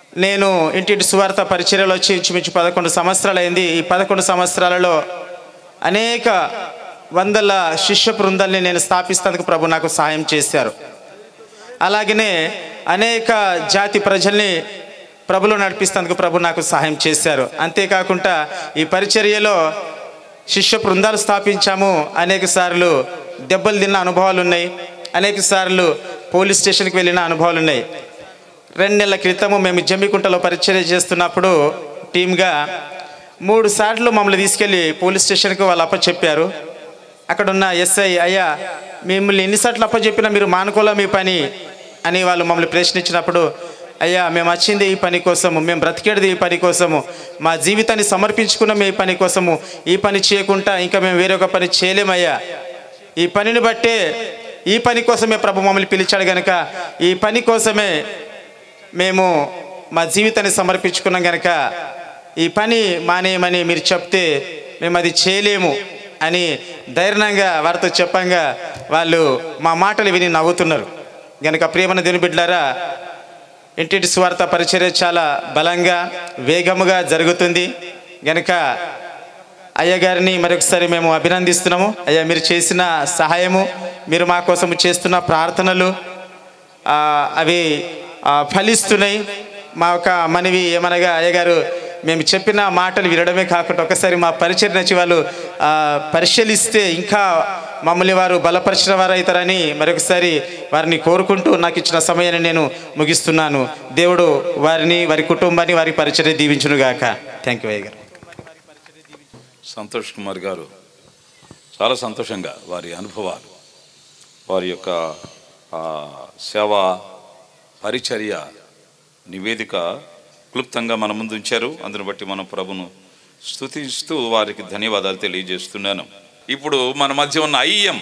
నేను ఇంటింటి సువార్త పరిచర్యలో వచ్చి ఇంచుమించు పదకొండు సంవత్సరాలు అయింది ఈ పదకొండు సంవత్సరాలలో అనేక వందల శిష్య బృందాల్ని నేను స్థాపిస్తేందుకు ప్రభు నాకు సహాయం చేశారు అలాగనే అనేక జాతి ప్రజల్ని ప్రభులో నడిపిస్తేందుకు ప్రభు నాకు సహాయం చేశారు అంతేకాకుండా ఈ పరిచర్యలో శిష్య బృందాలు స్థాపించాము అనేక సార్లు దెబ్బలు తిన్న అనుభవాలు ఉన్నాయి అనేక సార్లు పోలీస్ స్టేషన్కి వెళ్ళిన అనుభవాలు ఉన్నాయి రెండు నెలల క్రితము మేము జమ్మికుంటలో పరిచర్య చేస్తున్నప్పుడు టీమ్గా మూడు సార్లు మమ్మల్ని తీసుకెళ్ళి పోలీస్ స్టేషన్కి వాళ్ళు అప్పచెప్పారు అక్కడ ఉన్న ఎస్ఐ అయ్యా మిమ్మల్ని ఎన్నిసార్లు అప్పచెప్పినా మీరు మానుకోలే మీ పని అని వాళ్ళు మమ్మల్ని ప్రశ్నించినప్పుడు అయ్యా మేము వచ్చింది ఈ పని కోసము మేము బ్రతికేది ఈ పని కోసము మా జీవితాన్ని సమర్పించుకున్నాం ఈ పని కోసము ఈ పని చేయకుండా ఇంకా మేము వేరొక పని చేయలేమయ్యా ఈ పనిని బట్టే ఈ పని కోసమే ప్రభు మమ్మల్ని పిలిచాడు కనుక ఈ పని కోసమే మేము మా జీవితాన్ని సమర్పించుకున్నాం కనుక ఈ పని మానేయమని మీరు చెప్తే మేము అది చేయలేము అని ధైర్యంగా వారితో చెప్పంగా వాళ్ళు మా మాటలు విని నవ్వుతున్నారు గనుక ప్రియమైన దేని బిడ్డారా ఇంటింటి స్వార్థ పరిచర్య చాలా బలంగా వేగముగా జరుగుతుంది గనుక అయ్య గారిని మరొకసారి మేము అభినందిస్తున్నాము అయ్యా మీరు చేసిన సహాయము మీరు మా కోసం చేస్తున్న ప్రార్థనలు ఆ, అవి ఆ, ఫలిస్తున్నాయి మా యొక్క మనవి ఏమనగా అయ్యగారు మేము చెప్పిన మాటలు వినడమే కాకుండా ఒకసారి మా పరిచయం నచ్చి వాళ్ళు ఆ, పరిశీలిస్తే ఇంకా మమ్మల్ని వారు బలపరిచిన వారు అవుతారని మరొకసారి వారిని కోరుకుంటూ నాకు ఇచ్చిన సమయాన్ని నేను ముగిస్తున్నాను దేవుడు వారిని వారి కుటుంబాన్ని వారి పరిచయం దీవించునుగాక థ్యాంక్ యూ అయ్య గారు సంతోష్ కుమార్ గారు చాలా సంతోషంగా వారి అనుభవాలు వారి యొక్క ఆ, సేవా పరిచర్య నివేదిక క్లుప్తంగా మన ముందు ఉంచారు అందును బట్టి మనం ప్రభును స్తుతిస్తూ వారికి ధన్యవాదాలు తెలియజేస్తున్నాను ఇప్పుడు మన మధ్య ఉన్న ఐఎం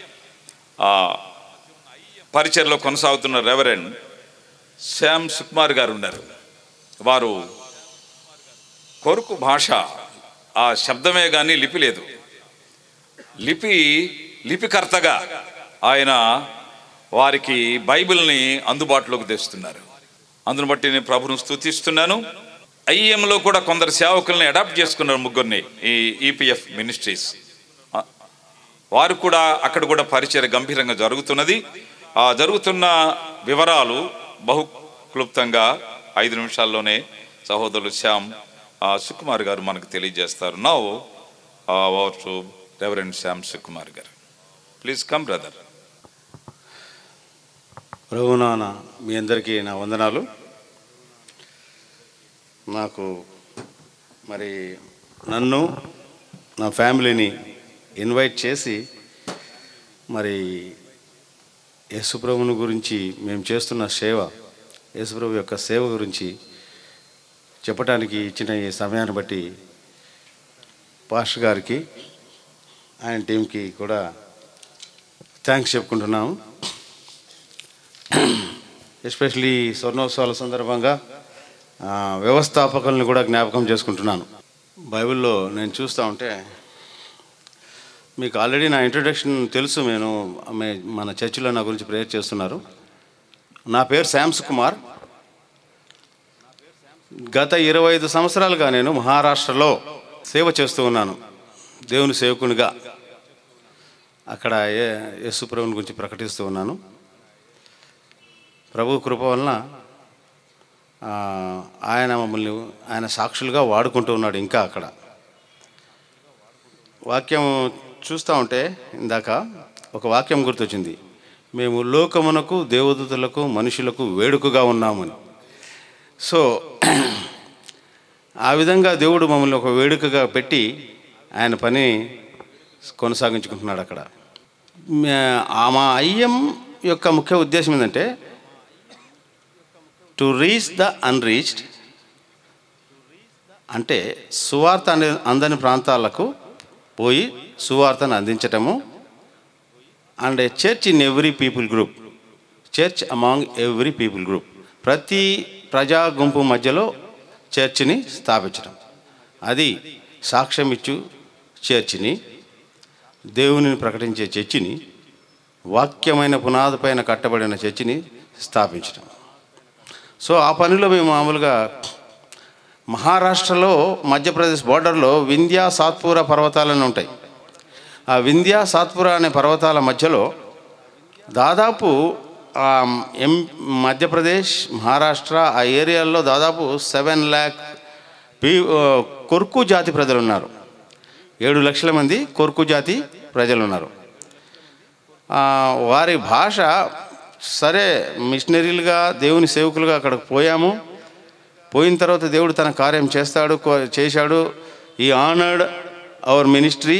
పరిచయలో కొనసాగుతున్న రెవరెండ్ శ్యామ్ సుకుమార్ గారు ఉన్నారు వారు కొరుకు భాష ఆ శబ్దమే కానీ లిపి లేదు లిపి లిపికర్తగా ఆయన వారికి బైబిల్ని అందుబాటులోకి తెస్తున్నారు అందును బట్టి నేను ప్రభును స్తుతిస్తున్నాను ఐఎంలో కూడా కొందరు సేవకుల్ని అడాప్ట్ చేసుకున్నారు ముగ్గురిని ఈ ఈపీఎఫ్ మినిస్ట్రీస్ ఆ, వారు కూడా అక్కడ కూడా పరిచయం గంభీరంగా జరుగుతున్నది ఆ జరుగుతున్న వివరాలు బహు క్లుప్తంగా ఐదు నిమిషాల్లోనే సహోదరులు శ్యామ్ ఆ, సుకుమార్ గారు మనకు తెలియజేస్తారు now over to reverend Shyam Sukumar garu please come brother ప్రభునాన మీ అందరికీ నా వందనాలు నాకు మరి నన్ను నా ఫ్యామిలీని ఇన్వైట్ చేసి మరి యేసుప్రభుని గురించి మేము చేస్తున్న సేవ యేసుప్రభు యొక్క సేవ గురించి చెప్పడానికి ఇచ్చిన ఈ సమయాన్ని బట్టి పాస్టర్ గారికి ఆయన టీంకి కూడా థ్యాంక్స్ చెప్పుకుంటున్నాము ఎస్పెషలీ స్వర్ణోత్సవాల సందర్భంగా ఆ, వ్యవస్థాపకులను కూడా జ్ఞాపకం చేసుకుంటున్నాను బైబిల్లో నేను చూస్తూ ఉంటే మీకు ఆల్రెడీ నా ఇంట్రొడక్షన్ తెలుసు నేను ఆమె మన చర్చిలో నా గురించి ప్రేయర్ చేస్తున్నారు నా పేరు శామ్స్ కుమార్ గత ఇరవై ఐదు సంవత్సరాలుగా నేను మహారాష్ట్రలో సేవ చేస్తూ ఉన్నాను దేవుని సేవకునిగా అక్కడ ఏ యేసుప్రభుని గురించి ప్రకటిస్తూ ఉన్నాను ప్రభు కృప వలన ఆ, ఆయన మమ్మల్ని ఆయన సాక్షులుగా వాడుకుంటూ ఉన్నాడు ఇంకా అక్కడ వాక్యం చూస్తూ ఉంటే ఇందాక ఒక వాక్యం గుర్తొచ్చింది మేము లోకమునకు దేవదూతలకు మనుషులకు వేడుకగా ఉన్నామని సో ఆ విధంగా దేవుడు మమ్మల్ని ఒక వేడుకగా పెట్టి ఆయన పని కొనసాగించుకుంటున్నాడు అక్కడ మే- ఆ మా అయ్యం యొక్క ముఖ్య ఉద్దేశం ఏంటంటే టు రీచ్ ద అన్రీచ్డ్ అంటే సువార్త అనే అందని ప్రాంతాలకు పోయి సువార్తను అందించటము and a church in every people group church among every people group ప్రతి ప్రజా గుంపు మధ్యలో చర్చిని స్థాపించడం అది సాక్ష్యం ఇచ్చు చర్చిని దేవునిని ప్రకటించే చర్చిని వాక్యమైన పునాదిపైన కట్టబడిన చర్చిని స్థాపించడం సో ఆ పనిలో మేము మామూలుగా మహారాష్ట్రలో మధ్యప్రదేశ్ బోర్డర్లో వింధ్యా సాత్పూర పర్వతాలని ఉంటాయి ఆ వింధ్యా సాత్పుర అనే పర్వతాల మధ్యలో దాదాపు ఆ, ఎం మధ్యప్రదేశ్ మహారాష్ట్ర ఆ ఏరియాల్లో దాదాపు సెవెన్ ల్యాక్ పీ ఆ, కొర్కు జాతి ప్రజలు ఉన్నారు ఏడు లక్షల మంది కొర్కు జాతి ప్రజలు ఉన్నారు ఆ, వారి భాష సరే మిషనరీలుగా దేవుని సేవకులుగా అక్కడికి పోయాము పోయిన తర్వాత దేవుడు తన కార్యం చేస్తాడు కో- చేశాడు ఈ ఆనర్డ్ అవర్ మినిస్ట్రీ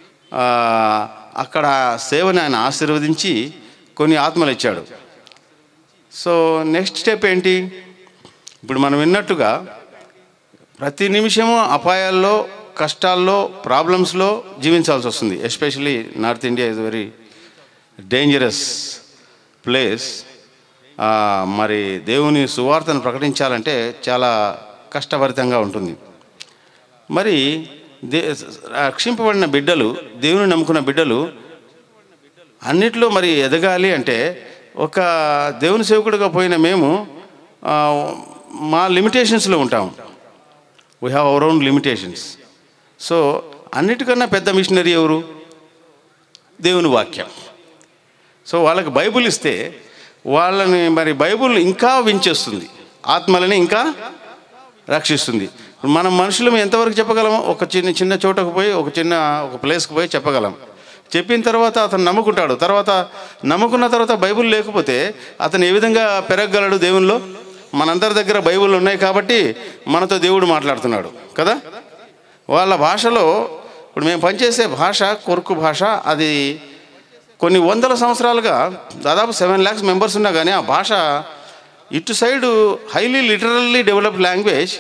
అక్కడ సేవని ఆయన ఆశీర్వదించి కొన్ని ఆత్మలు ఇచ్చాడు సో నెక్స్ట్ స్టెప్ ఏంటి ఇప్పుడు మనం విన్నట్టుగా ప్రతి నిమిషము అపాయాల్లో కష్టాల్లో ప్రాబ్లమ్స్లో జీవించాల్సి వస్తుంది especially North India is very dangerous place మరి దేవుని సువార్తను ప్రకటించాలంటే చాలా కష్టభరితంగా ఉంటుంది మరి దే రక్షింపబడిన బిడ్డలు దేవుని నమ్ముకున్న బిడ్డలు అన్నిట్లో మరి ఎదగాలి అంటే ఒక దేవుని సేవకుడిగా పోయిన మేము ఆ, మా లిమిటేషన్స్లో ఉంటాం we have our own limitations so అన్నిటికన్నా పెద్ద మిషనరీ ఎవరు దేవుని వాక్యం సో వాళ్ళకి బైబుల్ ఇస్తే వాళ్ళని మరి బైబుల్ ఇంకా వించేస్తుంది ఆత్మలని ఇంకా రక్షిస్తుంది మనం మనుషులం ఎంతవరకు చెప్పగలము ఒక చిన్న చిన్న చోటకు పోయి ఒక చిన్న ఒక ప్లేస్కి పోయి చెప్పగలం చెప్పిన తర్వాత అతను నమ్ముకుంటాడు తర్వాత నమ్ముకున్న తర్వాత బైబుల్ లేకపోతే అతను ఏ విధంగా పెరగగలడు దేవునిలో మనందరి దగ్గర బైబుల్ ఉన్నాయి కాబట్టి మనతో దేవుడు మాట్లాడుతున్నాడు కదా వాళ్ళ భాషలో ఇప్పుడు మేము పనిచేసే భాష కొరుకు భాష అది కొన్ని వందల సంవత్సరాలుగా దాదాపు సెవెన్ ల్యాక్స్ మెంబర్స్ ఉన్నా కానీ ఆ భాష ఇటు side highly literally developed language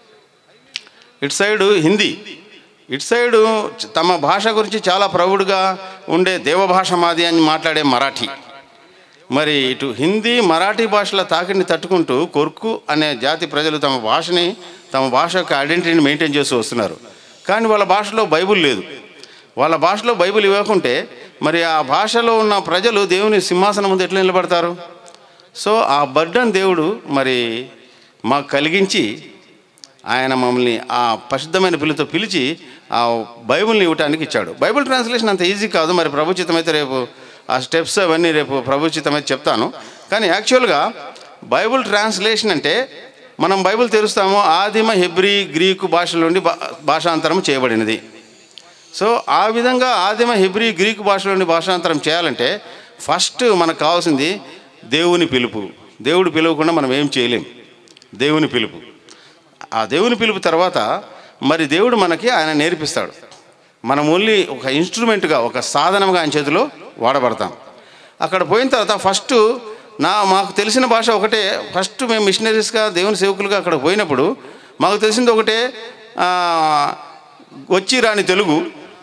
ఇటు సైడు హిందీ ఇటు సైడు తమ భాష గురించి చాలా ప్రౌడ్గా ఉండే దేవభాష మాది అని మాట్లాడే మరాఠీ మరి ఇటు హిందీ మరాఠీ భాషల తాకిడిని తట్టుకుంటూ కొర్కు అనే జాతి ప్రజలు తమ భాషని తమ భాష యొక్క ఐడెంటిటీని మెయింటైన్ చేస్తూ వస్తున్నారు కానీ వాళ్ళ భాషలో బైబుల్ లేదు వాళ్ళ భాషలో బైబిల్ ఇవ్వకుంటే మరి ఆ భాషలో ఉన్న ప్రజలు దేవుని సింహాసనం ముందు ఎట్లా నిలబడతారు సో ఆ బర్డన్ దేవుడు మరి మాకు కలిగించి ఆయన మమ్మల్ని ఆ పరిశుద్ధమైన పిల్లతో పిలిచి ఆ బైబిల్ని ఇవ్వటానికి ఇచ్చాడు బైబిల్ ట్రాన్స్లేషన్ అంత ఈజీ కాదు మరి ప్రభుచితమైతే రేపు ఆ స్టెప్స్ అవన్నీ రేపు ప్రభుచితమైతే చెప్తాను కానీ యాక్చువల్గా బైబిల్ ట్రాన్స్లేషన్ అంటే మనం బైబిల్ తెరుస్తాము ఆదిమ హెబ్రీ గ్రీకు భాషల నుండి భా- భాషాంతరం చేయబడినది సో ఆ విధంగా ఆదిమ హెబ్రీ గ్రీకు భాష నుండి భాషాంతరం చేయాలంటే ఫస్ట్ మనకు కావాల్సింది దేవుని పిలుపు దేవుడు పిలవకుండా మనం ఏం చేయలేం దేవుని పిలుపు ఆ దేవుని పిలుపు తర్వాత మరి దేవుడు మనకి ఆయన నేర్పిస్తాడు మనం ఓన్లీ ఒక ఇన్స్ట్రుమెంట్గా ఒక సాధనంగా ఆయన చేతిలో వాడబడతాం అక్కడ పోయిన తర్వాత ఫస్ట్ నా మాకు తెలిసిన భాష ఒకటే ఫస్ట్ మేము మిషనరీస్గా దేవుని సేవకులుగా అక్కడ పోయినప్పుడు మాకు తెలిసింది ఒకటే ఆ, వచ్చి రాని తెలుగు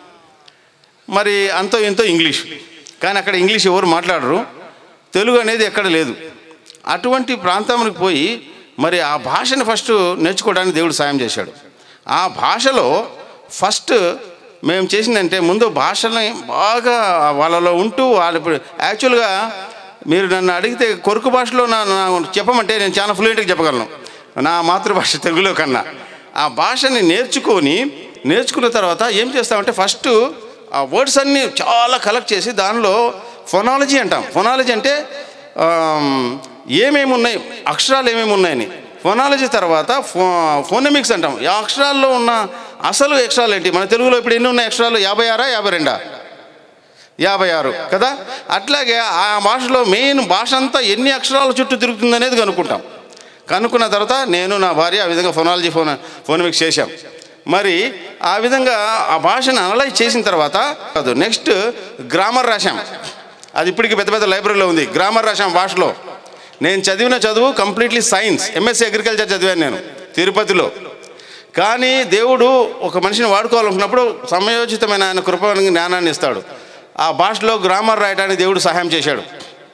మరి అంతో ఎంతో ఇంగ్లీష్ కానీ అక్కడ ఇంగ్లీష్ ఎవరు మాట్లాడరు తెలుగు అనేది ఎక్కడ లేదు అటువంటి ప్రాంతానికి పోయి మరి ఆ భాషను ఫస్ట్ నేర్చుకోవడానికి దేవుడు సాయం చేశాడు ఆ భాషలో ఫస్ట్ మేము చేసిందంటే ముందు భాషని బాగా వాళ్ళలో ఉంటూ వాళ్ళు ఇప్పుడు యాక్చువల్గా మీరు నన్ను అడిగితే కొరుకు భాషలో నా నా చెప్పమంటే నేను చాలా ఫ్లూయెంట్గా చెప్పగలను నా మాతృభాష తెలుగులో కన్నా ఆ భాషని నేర్చుకొని నేర్చుకున్న తర్వాత ఏం చేస్తామంటే ఫస్ట్ ఆ వర్డ్స్ అన్నీ చాలా కలెక్ట్ చేసి దానిలో ఫొనాలజీ అంటాం ఫొనాలజీ అంటే ఆమ్, ఏమేమి ఉన్నాయి అక్షరాలు ఏమేమి ఉన్నాయని ఫొనాలజీ తర్వాత ఫో ఫోనమిక్స్ అంటాం ఈ అక్షరాల్లో ఉన్న అసలు అక్షరాలు ఏంటి మన తెలుగులో ఇప్పుడు ఎన్ని ఉన్నాయి అక్షరాలు యాభై ఆరా యాభై రెండా యాభై ఆరు కదా అట్లాగే ఆ భాషలో మెయిన్ భాష అంతా ఎన్ని అక్షరాల చుట్టూ తిరుగుతుంది అనేది కనుక్కుంటాం కనుక్కున్న తర్వాత నేను నా భార్య ఆ విధంగా ఫోనాలజీ ఫోన్ ఫోనమిక్స్ చేశాం మరి ఆ విధంగా ఆ భాషను అనలైజ్ చేసిన తర్వాత కాదు నెక్స్ట్ గ్రామర్ రాశాం అది ఇప్పటికీ పెద్ద పెద్ద లైబ్రరీలో ఉంది గ్రామర్ రాశాం భాషలో నేను చదివిన చదువు కంప్లీట్లీ సైన్స్ ఎంఎస్సీ అగ్రికల్చర్ చదివాను నేను తిరుపతిలో కానీ దేవుడు ఒక మనిషిని వాడుకోవాలనుకున్నప్పుడు సమయోచితమైన ఆయన కృప జ్ఞానాన్ని ఇస్తాడు ఆ భాషలో గ్రామర్ రాయడానికి దేవుడు సహాయం చేశాడు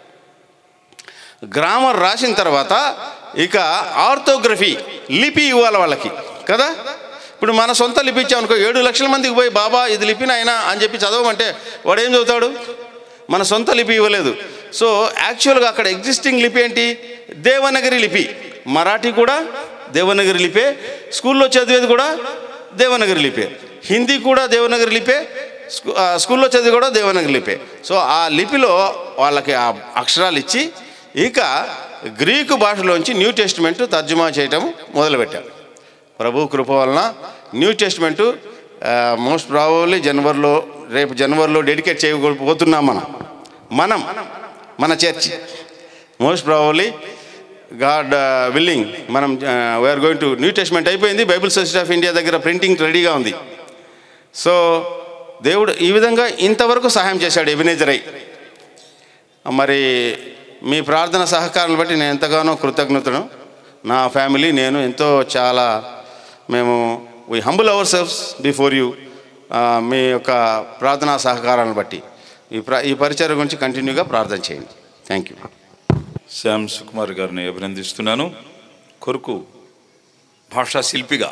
గ్రామర్ రాసిన తర్వాత ఇక ఆర్థోగ్రఫీ లిపి ఇవ్వాలి వాళ్ళకి కదా ఇప్పుడు మన సొంత లిపి ఇచ్చామనుకో ఏడు లక్షల మందికి పోయి బాబా ఇది లిపిన అయినా అని చెప్పి చదవమంటే వాడు ఏం చదువుతాడు మన సొంత లిపి ఇవ్వలేదు సో యాక్చువల్గా అక్కడ ఎగ్జిస్టింగ్ లిపి ఏంటి దేవనగరి లిపి మరాఠీ కూడా దేవనగరి లిపే స్కూల్లో చదివేది కూడా దేవనగరి లిపే హిందీ కూడా దేవనగరి లిపే స్కూ- ఆ, స్కూల్లో చదివి కూడా దేవనగరి లిపే సో ఆ లిపిలో వాళ్ళకి ఆ అక్షరాలు ఇచ్చి ఇక గ్రీకు భాషలోంచి న్యూ టెస్ట్మెంట్ తర్జుమా చేయటం మొదలుపెట్టారు ప్రభు కృప వలన న్యూ టెస్ట్మెంట్ మోస్ట్ ప్రాబబ్లీ జనవరిలో రేపు జనవరిలో డెడికేట్ చేయబోతున్నాం మనం మనం మన church most probably God willing మనం we're going to New Testament అయిపోయింది బైబిల్ సొసైటీ ఆఫ్ ఇండియా దగ్గర ప్రింటింగ్ రెడీగా ఉంది సో దేవుడు ఈ విధంగా ఇంతవరకు సహాయం చేశాడు ఎబినేజరై మరి మీ ప్రార్థన సహకారాన్ని బట్టి నేను ఎంతగానో కృతజ్ఞతను నా ఫ్యామిలీ నేను ఎంతో చాలా మేము we humble ourselves before you మీ యొక్క ప్రార్థనా సహకారాలను బట్టి ఈ ప్ర ఈ పరిచయం గురించి కంటిన్యూగా ప్రార్థన చేయండి థ్యాంక్ యూ శ్యామ్ సుకుమార్ గారిని అభినందిస్తున్నాను కొరకు భాషా శిల్పిగా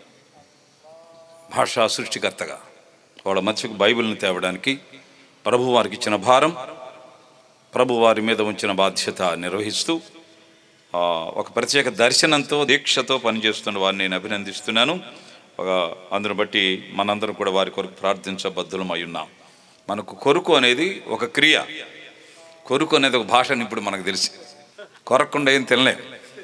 భాషా సృష్టికర్తగా వాళ్ళ మధ్యకు బైబిల్ని తేవడానికి ప్రభు వారికి ఇచ్చిన భారం ప్రభు వారి మీద ఉంచిన బాధ్యత నిర్వహిస్తూ ఆ, ఒక ప్రత్యేక దర్శనంతో దీక్షతో పనిచేస్తున్న వారిని నేను అభినందిస్తున్నాను ఒక అందును బట్టి మనందరం కూడా వారి కొరకు ప్రార్థించబద్ధులమై ఉన్నాం మనకు కొరుకు అనేది ఒక క్రియ కొరుకు అనేది ఒక భాష అని ఇప్పుడు మనకు తెలుసు కొరకుండా ఏం తినలేం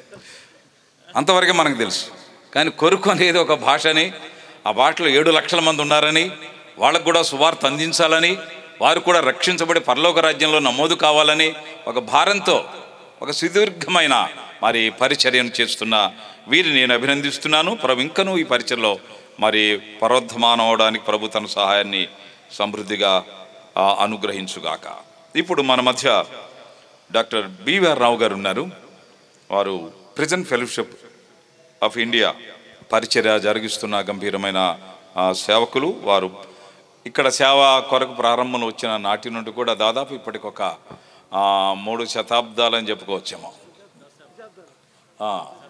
అంతవరకే మనకు తెలుసు కానీ కొరుకు అనేది ఒక భాషని ఆ భాషలో ఏడు లక్షల మంది ఉన్నారని వాళ్ళకు కూడా సువార్త అందించాలని వారు కూడా రక్షించబడి పరలోక రాజ్యంలో నమోదు కావాలని ఒక భారంతో ఒక సుదీర్ఘమైన మరి పరిచర్యను చేస్తున్న వీరిని నేను అభినందిస్తున్నాను ప్రభు ఇంకనూ ఈ పరిచయలో మరి పరోద్ధమానం అవడానికి ప్రభు తన సహాయాన్ని సమృద్ధిగా ఆ, అనుగ్రహించుగాక ఇప్పుడు మన మధ్య డాక్టర్ బివిఆర్ రావు గారు ఉన్నారు వారు ప్రెజెంట్ ఫెలోషిప్ ఆఫ్ ఇండియా పరిచర్య జరిగిస్తున్న గంభీరమైన ఆ, సేవకులు వారు ఇక్కడ సేవ కొరకు ప్రారంభంలో వచ్చిన నాటి నుండి కూడా దాదాపు ఇప్పటికొక ఆ, మూడు శతాబ్దాలని చెప్పుకోవచ్చేమో ఆ,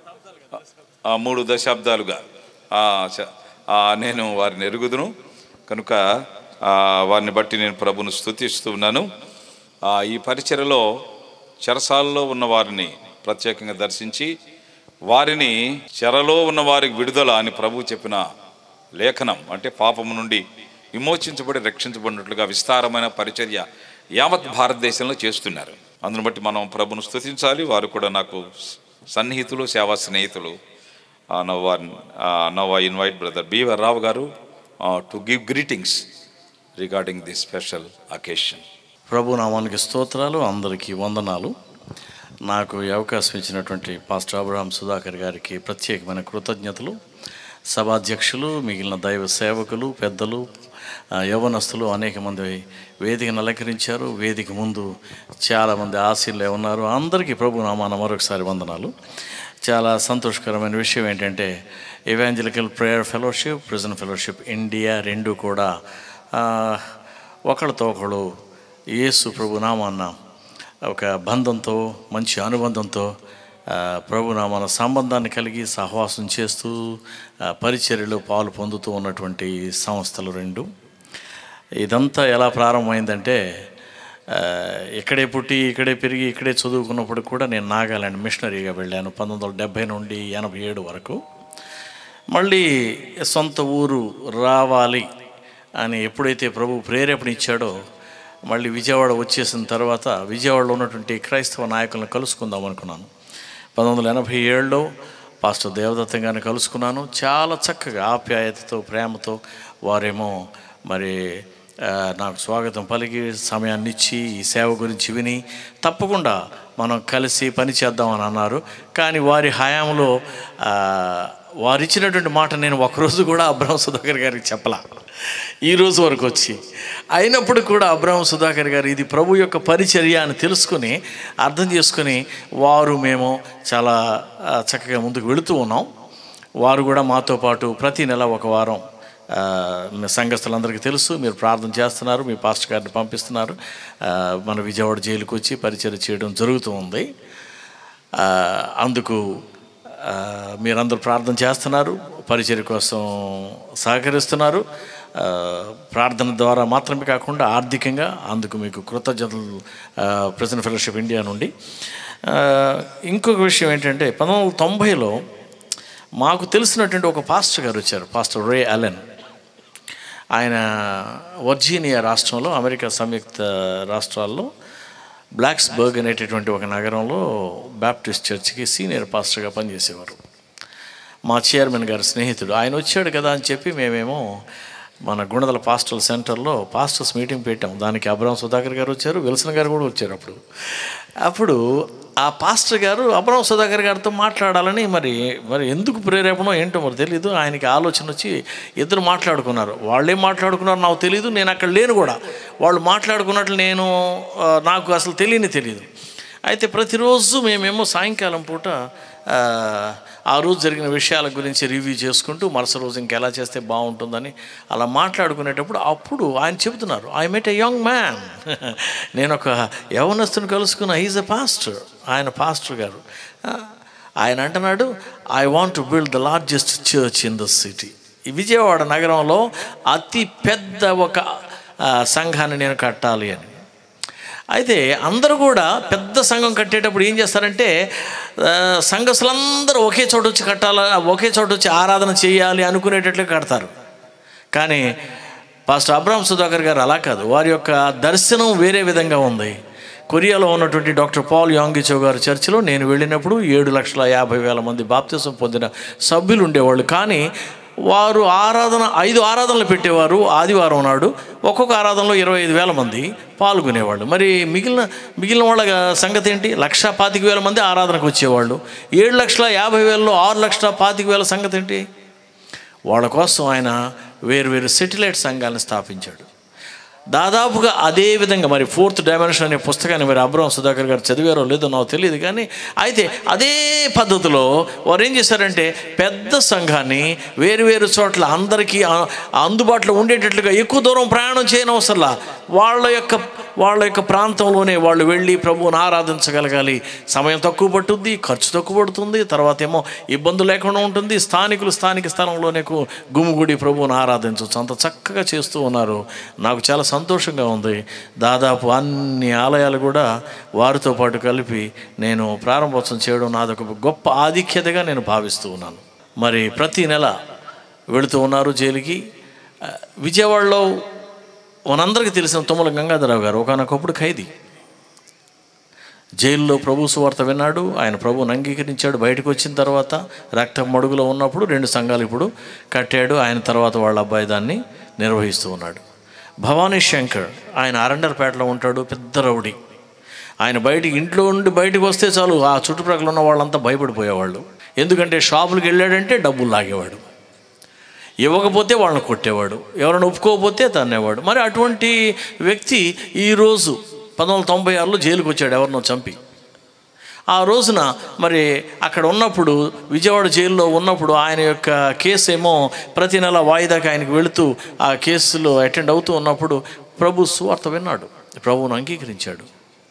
ఆ, మూడు దశాబ్దాలుగా ఆ, చ- ఆ, నేను వారిని ఎరుగుదును కనుక ఆ, వారిని బట్టి నేను ప్రభును స్తుతిస్తూ ఉన్నాను ఆ, ఈ పరిచర్యలో చెరసాలలో ఉన్న వారిని ప్రత్యేకంగా దర్శించి వారిని చెరలో ఉన్న వారికి విడుదల అని ప్రభు చెప్పిన లేఖనం అంటే పాపము నుండి విమోచించబడి రక్షించబడినట్లుగా విస్తారమైన పరిచర్య యావత్ భారతదేశంలో చేస్తున్నారు అందును బట్టి మనం ప్రభును స్తుతించాలి వారు కూడా నాకు సన్నిహితులు సేవా స్నేహితులు now now I invite brother BVR Rao garu to give greetings regarding this special occasion ప్రభు నామానికి స్తోత్రాలు అందరికీ వందనాలు నాకు ఈ అవకాశం ఇచ్చినటువంటి పాస్టర్ అబ్రహాం సుధాకర్ గారికి ప్రత్యేకమైన కృతజ్ఞతలు సభాధ్యక్షులు మిగిలిన దైవ సేవకులు పెద్దలు ఆ, యవ్వనస్తులు అనేక మంది వేదికను అలంకరించారు వేదిక ముందు చాలామంది ఆశీర్లే ఉన్నారు అందరికీ ప్రభు నామాన మరొకసారి వందనాలు చాలా సంతోషకరమైన విషయం ఏంటంటే evangelical prayer fellowship prison fellowship India రెండు కూడా ఆ, ఒకళ్ళతో ఒకళ్ళు యేసు ప్రభు నామాన్న ఒక బంధంతో మంచి అనుబంధంతో ఆ, ప్రభు నామాన సంబంధాన్ని కలిగి సహవాసం చేస్తూ ఆ, పరిచర్యలో పాలు పొందుతూ ఉన్నటువంటి సంస్థలు రెండు ఇదంతా ఎలా ప్రారంభమైందంటే ఆ, ఇక్కడే పుట్టి ఇక్కడే పెరిగి ఇక్కడే చదువుకున్నప్పుడు కూడా నేను నాగాలాండ్ మిషనరీగా వెళ్ళాను పంతొమ్మిది వందల డెబ్భై నుండి ఎనభై ఏడు వరకు మళ్ళీ సొంత ఊరు రావాలి అని ఎప్పుడైతే ప్రభు ప్రేరేపణ ఇచ్చాడో మళ్ళీ విజయవాడ వచ్చేసిన తర్వాత విజయవాడలో ఉన్నటువంటి క్రైస్తవ నాయకులను కలుసుకుందాం అనుకున్నాను పంతొమ్మిది వందల ఎనభై ఏడులో పాస్టర్ దేవదత్తం గారిని కలుసుకున్నాను చాలా చక్కగా ఆప్యాయతతో ప్రేమతో వారేమో మరి ఆ, నాకు స్వాగతం పలికి సమయాన్ని ఇచ్చి ఈ సేవ గురించి విని తప్పకుండా మనం కలిసి పని చేద్దామని అన్నారు కానీ వారి హయాంలో ఆ, వారు ఇచ్చినటువంటి మాట నేను ఒకరోజు కూడా అబ్రహం సుధాకర్ గారికి చెప్పలా ఈ రోజు వరకు వచ్చి అయినప్పుడు కూడా అబ్రహం సుధాకర్ గారు ఇది ప్రభు యొక్క పరిచర్య అని తెలుసుకుని అర్థం చేసుకుని వారు మేము చాలా ఆ, చక్కగా ముందుకు వెళుతూ ఉన్నాం వారు కూడా మాతో పాటు ప్రతి నెల ఒక వారం ఆ, మీ సంఘస్థులందరికీ తెలుసు మీరు ప్రార్థన చేస్తున్నారు మీ పాస్టర్ గారిని పంపిస్తున్నారు ఆ, మన విజయవాడ జైలుకి వచ్చి పరిచయం చేయడం జరుగుతూ ఉంది ఆ, అందుకు ఆ, మీరందరూ ప్రార్థన చేస్తున్నారు పరిచర్య కోసం సహకరిస్తున్నారు ఆ, ప్రార్థన ద్వారా మాత్రమే కాకుండా ఆర్థికంగా అందుకు మీకు కృతజ్ఞతలు ప్రెసిడెంట్ ఫెలోషిప్ ఇండియా నుండి ఆ, ఇంకొక విషయం ఏంటంటే పంతొమ్మిది వందల తొంభైలో మాకు తెలిసినటువంటి ఒక పాస్టర్ గారు వచ్చారు పాస్టర్ రే అలెన్ ఆయన వర్జీనియా రాష్ట్రంలో అమెరికా సంయుక్త రాష్ట్రాల్లో బ్లాక్స్బర్గ్ అనేటటువంటి ఒక నగరంలో బాప్టిస్ట్ చర్చ్కి సీనియర్ పాస్టర్గా పనిచేసేవారు మా చైర్మన్ గారి స్నేహితుడు ఆయన వచ్చాడు కదా అని చెప్పి మేమేమో మన గుణదల పాస్టల్ సెంటర్లో పాస్టర్స్ మీటింగ్ పెట్టాం దానికి అబ్రామ్ సుధాకర్ గారు వచ్చారు విల్సన్ గారు కూడా వచ్చారు అప్పుడు అప్పుడు ఆ పాస్టర్ గారు అబ్రామ్ సుధాకర్ గారితో మాట్లాడాలని మరి మరి ఎందుకు ప్రేరేపణో ఏంటో మరి తెలీదు ఆయనకి ఆలోచన వచ్చి ఇద్దరు మాట్లాడుకున్నారు వాళ్ళేం మాట్లాడుకున్నారు నాకు తెలియదు నేను అక్కడ లేను కూడా వాళ్ళు మాట్లాడుకున్నట్లు నేను ఆ, నాకు అసలు తెలియని తెలియదు అయితే ప్రతిరోజు మేమేమో సాయంకాలం పూట ఆ, ఆ రోజు జరిగిన విషయాల గురించి రివ్యూ చేసుకుంటూ మరుసటి రోజు ఇంకెలా చేస్తే బాగుంటుందని అలా మాట్లాడుకునేటప్పుడు అప్పుడు ఆయన చెబుతున్నారు I met a young man నేను ఒక యవనస్తుని కలుసుకున్న ఈజ్ ఎ పాస్టర్ ఆయన పాస్టర్ గారు ఆ, ఆయన అంటున్నాడు I want to build the largest church in the city ఈ విజయవాడ నగరంలో అతి పెద్ద ఒక ఆ, సంఘాన్ని నేను కట్టాలి అని అయితే అందరూ కూడా పెద్ద సంఘం కట్టేటప్పుడు ఏం చేస్తారంటే ఆ, సంఘస్థులందరూ ఒకే చోట వచ్చి కట్టాల ఒకే చోట వచ్చి ఆరాధన చేయాలి అనుకునేటట్లు కడతారు కానీ పాస్టర్ అబ్రామ్ సుధాకర్ గారు అలా కాదు వారి యొక్క దర్శనం వేరే విధంగా ఉంది కొరియాలో ఉన్నటువంటి డాక్టర్ పాల్ యాంగిచో గారి చర్చిలో నేను వెళ్ళినప్పుడు ఏడు లక్షల యాభై వేల మంది బాప్తిసం పొందిన సభ్యులు ఉండేవాళ్ళు కానీ వారు ఆరాధన ఐదు ఆరాధనలు పెట్టేవారు ఆదివారం నాడు ఒక్కొక్క ఆరాధనలో ఇరవై ఐదు వేల మంది పాల్గొనేవాళ్ళు మరి మిగిలిన మిగిలిన వాళ్ళ సంగతి ఏంటి లక్ష పాతిక వేల మంది ఆరాధనకు వచ్చేవాళ్ళు ఏడు లక్షల యాభై వేలలో ఆరు లక్షల పాతిక వేల సంగతి ఏంటి వాళ్ళ కోసం ఆయన వేరు సెటిలైట్ సంఘాలను స్థాపించాడు దాదాపుగా అదే విధంగా మరి ఫోర్త్ డైమెన్షన్ అనే పుస్తకాన్ని మరి అబ్రహం సుధాకర్ గారు చదివారో లేదో నాకు తెలియదు కానీ అయితే అదే పద్ధతిలో వారు ఏం చేశారంటే పెద్ద సంఘాన్ని వేరు వేరు చోట్ల అందరికీ ఆ- అందుబాటులో ఉండేటట్లుగా ఎక్కువ దూరం ప్రయాణం చేయనవసరంలా వాళ్ళ యొక్క వాళ్ళ యొక్క ప్రాంతంలోనే వాళ్ళు వెళ్ళి ప్రభువుని ఆరాధించగలగాలి సమయం తక్కువ పట్టుద్ది ఖర్చు తక్కువ పడుతుంది తర్వాత ఏమో ఇబ్బంది లేకుండా ఉంటుంది స్థానికులు స్థానిక స్థలంలోనే కు- గుమిగూడి ప్రభువుని ఆరాధించవచ్చు అంత చక్కగా చేస్తూ ఉన్నారు నాకు చాలా సంతోషంగా ఉంది దాదాపు అన్ని ఆలయాలు కూడా వారితో పాటు కలిపి నేను ప్రారంభోత్సవం చేయడం నాదొక గొప్ప ఆధిక్యతగా నేను భావిస్తూ ఉన్నాను మరి ప్రతి నెల వెళుతూ ఉన్నారు జైలుకి ఆ, విజయవాడలో మనందరికీ తెలిసిన తుమ్మల గంగాధరరావు గారు ఒకనొకప్పుడు ఖైదీ జైల్లో ప్రభు సువార్త విన్నాడు ఆయన ప్రభువుని అంగీకరించాడు బయటకు వచ్చిన తర్వాత రక్త మడుగులో ఉన్నప్పుడు రెండు సంఘాలు ఇప్పుడు కట్టాడు ఆయన తర్వాత వాళ్ళ అబ్బాయి దాన్ని నిర్వహిస్తూ ఉన్నాడు భవానీ శంకర్ ఆయన అరండర్పేటలో ఉంటాడు పెద్ద రౌడీ ఆయన బయటికి ఇంట్లో నుండి బయటకు వస్తే చాలు ఆ చుట్టుప్రక్కల ఉన్న వాళ్ళంతా భయపడిపోయేవాళ్ళు ఎందుకంటే షాపులకు వెళ్ళాడంటే డబ్బులు లాగేవాడు ఇవ్వకపోతే వాళ్ళని కొట్టేవాడు ఎవరైనా ఒప్పుకోకపోతే తన్నేవాడు మరి అటువంటి వ్యక్తి ఈరోజు పంతొమ్మిది వందల తొంభై ఆరులో జైలుకి వచ్చాడు ఎవరినో చంపి ఆ రోజున మరి అక్కడ ఉన్నప్పుడు విజయవాడ జైల్లో ఉన్నప్పుడు ఆయన యొక్క కేసు ఏమో ప్రతి నెల వాయిదాకి ఆయనకు వెళుతూ ఆ కేసులో అటెండ్ అవుతూ ఉన్నప్పుడు ప్రభు సువార్త విన్నాడు ప్రభువును అంగీకరించాడు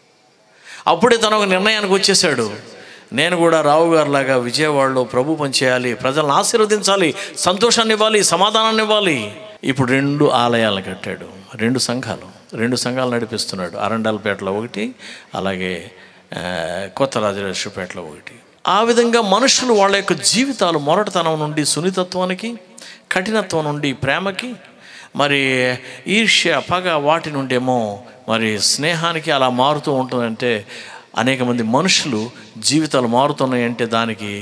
అప్పుడే తను ఒక నిర్ణయానికి వచ్చేసాడు నేను కూడా రావు గారిలాగా విజయవాడలో ప్రభు పనిచేయాలి ప్రజలను ఆశీర్వదించాలి సంతోషాన్ని ఇవ్వాలి సమాధానాన్ని ఇవ్వాలి ఇప్పుడు రెండు ఆలయాలు కట్టాడు రెండు సంఘాలు రెండు సంఘాలు నడిపిస్తున్నాడు అరండాలపేటలో ఒకటి అలాగే ఆ, కొత్త రాజరాజేశ్వరపేటలో ఒకటి ఆ విధంగా మనుషులు వాళ్ళ యొక్క జీవితాలు మొరటతనం నుండి సున్నితత్వానికి కఠినత్వం నుండి ప్రేమకి మరి ఈర్ష్య పగ వాటి నుండేమో మరి స్నేహానికి అలా మారుతూ ఉంటుందంటే అనేక మంది మనుషులు జీవితాలు మారుతున్నాయంటే దానికి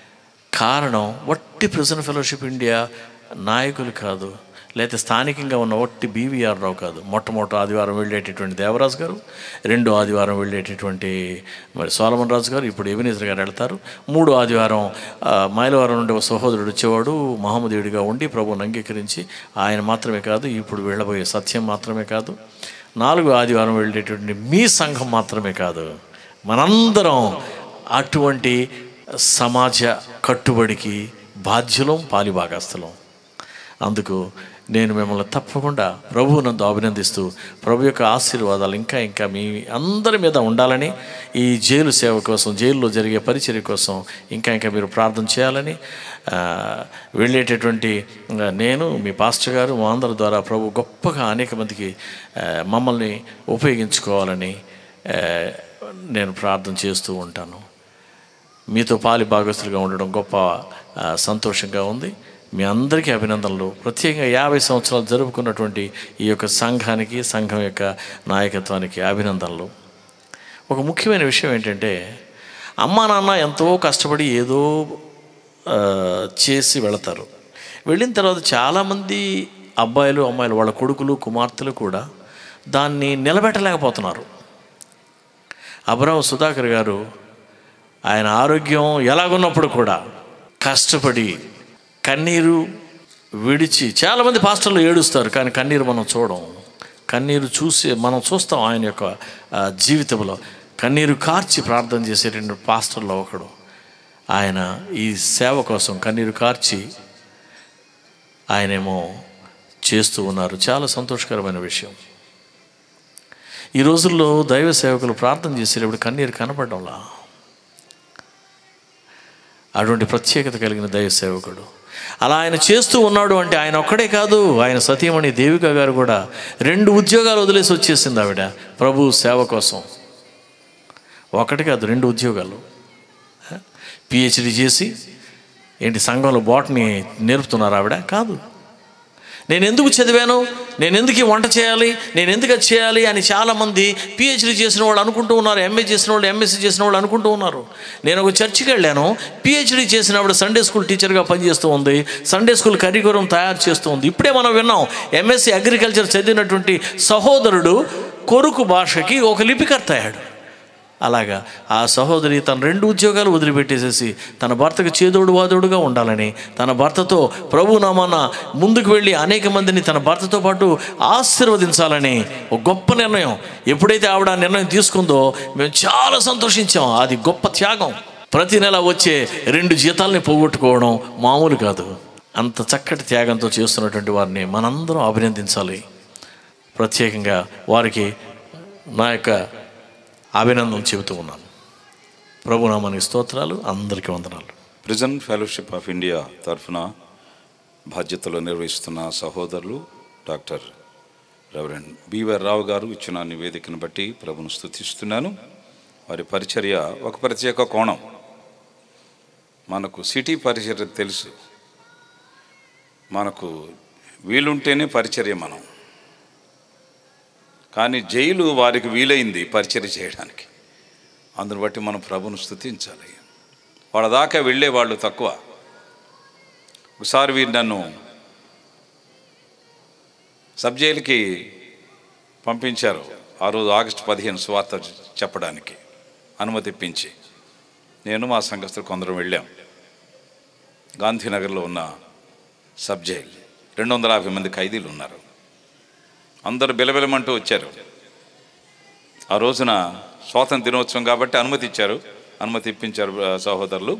కారణం వట్టి ప్రిజన్ ఫెలోషిప్ ఇండియా నాయకులు కాదు లేకపోతే స్థానికంగా ఉన్న వట్టి బీవీఆర్ రావు కాదు మొట్టమొదటి ఆదివారం వెళ్ళేటటువంటి దేవరాజు గారు రెండో ఆదివారం వెళ్ళేటటువంటి మరి సోలమన్ రాజు గారు ఇప్పుడు ఎవినేశ్వర్ గారు వెళ్తారు మూడో ఆదివారం ఆ, మైలవరం నుండి ఒక సహోదరుడు వచ్చేవాడు మహమ్మదీయుడిగా ఉండి ప్రభువుని అంగీకరించి ఆయన మాత్రమే కాదు ఇప్పుడు వెళ్ళబోయే సత్యం మాత్రమే కాదు నాలుగో ఆదివారం వెళ్ళేటటువంటి మీ సంఘం మాత్రమే కాదు మనందరం అటువంటి సమాజ కట్టుబడికి బాధ్యులం పాలిభాగస్థలం అందుకు నేను మిమ్మల్ని తప్పకుండా ప్రభువునందు అభినందిస్తూ ప్రభు యొక్క ఆశీర్వాదాలు ఇంకా ఇంకా మీ అందరి మీద ఉండాలని ఈ జైలు సేవ కోసం జైల్లో జరిగే పరిచర్య కోసం ఇంకా ఇంకా మీరు ప్రార్థన చేయాలని ఆ, వెళ్ళేటటువంటి ఆ, నేను మీ పాస్టర్ గారు మా అందరి ద్వారా ప్రభు గొప్పగా అనేక మందికి ఆ, మమ్మల్ని ఉపయోగించుకోవాలని ఆ, నేను ప్రార్థన చేస్తూ ఉంటాను మీతో పాలి భాగస్తులుగా ఉండడం గొప్ప ఆ, సంతోషంగా ఉంది మీ అందరికీ అభినందనలు ప్రత్యేకంగా యాభై సంవత్సరాలు జరుపుకున్నటువంటి ఈ యొక్క సంఘానికి సంఘం యొక్క నాయకత్వానికి అభినందనలు ఒక ముఖ్యమైన విషయం ఏంటంటే అమ్మా నాన్న ఎంతో కష్టపడి ఏదో ఆ, చేసి వెళతారు వెళ్ళిన తర్వాత చాలామంది అబ్బాయిలు అమ్మాయిలు వాళ్ళ కొడుకులు కుమార్తెలు కూడా దాన్ని నిలబెట్టలేకపోతున్నారు అబ్రహం సుధాకర్ గారు ఆయన ఆరోగ్యం ఎలాగున్నప్పుడు కూడా కష్టపడి కన్నీరు విడిచి చాలామంది పాస్టర్లు ఏడుస్తారు కానీ కన్నీరు మనం చూడం కన్నీరు చూసి మనం చూస్తాం ఆయన యొక్క ఆ, జీవితంలో కన్నీరు కార్చి ప్రార్థన చేసే రెండు పాస్టర్లో ఒకడు ఆయన ఈ సేవ కోసం కన్నీరు కార్చి ఆయనేమో చేస్తూ ఉన్నారు చాలా సంతోషకరమైన విషయం ఈ రోజుల్లో దైవ సేవకులు ప్రార్థన చేసేటప్పుడు కన్నీరు కనపడంలా అటువంటి ప్రత్యేకత కలిగిన దైవ సేవకుడు అలా ఆయన చేస్తూ ఉన్నాడు అంటే ఆయన ఒక్కడే కాదు ఆయన సతీమణి దేవిక గారు కూడా రెండు ఉద్యోగాలు వదిలేసి వచ్చేసింది ఆవిడ ప్రభు సేవ కోసం ఒకటి కాదు రెండు ఉద్యోగాలు పిహెచ్డి చేసి ఏంటి సంఘంలో బాట్ని నేర్పుతున్నారు ఆవిడ కాదు నేను ఎందుకు చదివాను నేను ఎందుకు ఈ వంట చేయాలి నేను ఎందుకు అది చేయాలి అని చాలామంది పిహెచ్డి చేసిన వాళ్ళు అనుకుంటూ ఉన్నారు ఎంఏ చేసిన వాళ్ళు ఎంఎస్సీ చేసిన వాళ్ళు అనుకుంటూ ఉన్నారు నేను ఒక చర్చికి వెళ్ళాను పిహెచ్డి చేసినప్పుడు సండే స్కూల్ టీచర్గా పనిచేస్తూ ఉంది సండే స్కూల్ కరికులం తయారు చేస్తూ ఉంది ఇప్పుడే మనం విన్నాం ఎంఎస్సీ అగ్రికల్చర్ చదివినటువంటి సహోదరుడు కొరుకు భాషకి ఒక లిపికర్త అయ్యాడు అలాగా ఆ సహోదరి తన రెండు ఉద్యోగాలు వదిలిపెట్టేసేసి తన భర్తకు చేదోడు వాదోడుగా ఉండాలని తన భర్తతో ప్రభు నామాన ముందుకు వెళ్ళి అనేక మందిని తన భర్తతో పాటు ఆశీర్వదించాలని ఒక గొప్ప నిర్ణయం ఎప్పుడైతే ఆవిడ ఆ నిర్ణయం తీసుకుందో మేము చాలా సంతోషించాం అది గొప్ప త్యాగం ప్రతి నెల వచ్చే రెండు జీతాలని పోగొట్టుకోవడం మామూలు కాదు అంత చక్కటి త్యాగంతో చేస్తున్నటువంటి వారిని మనందరం అభినందించాలి ప్రత్యేకంగా వారికి నా యొక్క అభినందన చెబుతూ ఉన్నాను ప్రభునామానికి స్తోత్రాలు అందరికీ వందనాలు ప్రిజన్ ఫెలోషిప్ ఆఫ్ ఇండియా తరఫున బాధ్యతలు నిర్వహిస్తున్న సహోదరులు డాక్టర్ రెవరెండ్ బీవర్ రావు గారు ఇచ్చిన నివేదికను బట్టి ప్రభును స్తుతిస్తున్నాను వారి పరిచర్య ఒక ప్రత్యేక కోణం మనకు సిటీ పరిచర్య తెలుసు మనకు వీలుంటేనే పరిచర్య మనం కానీ జైలు వారికి వీలైంది పరిచర్య చేయడానికి అందును బట్టి మనం ప్రభును స్తుతించాలి వాళ్ళ దాకా వెళ్ళే వాళ్ళు తక్కువ ఒకసారి వీరు నన్ను సబ్ జైలుకి పంపించారు ఆ రోజు ఆగస్టు పదిహేను సువార్త చెప్పడానికి అనుమతి ఇప్పించి నేను మా సంఘస్థులు కొందరం వెళ్ళాం గాంధీనగర్లో ఉన్న సబ్ జైలు రెండు వందల యాభై మంది ఖైదీలు ఉన్నారు అందరూ బిలబిలమంటూ వచ్చారు ఆ రోజున స్వాతంత్ర దినోత్సవం కాబట్టి అనుమతి ఇచ్చారు అనుమతి ఇప్పించారు ఆ, సహోదరులు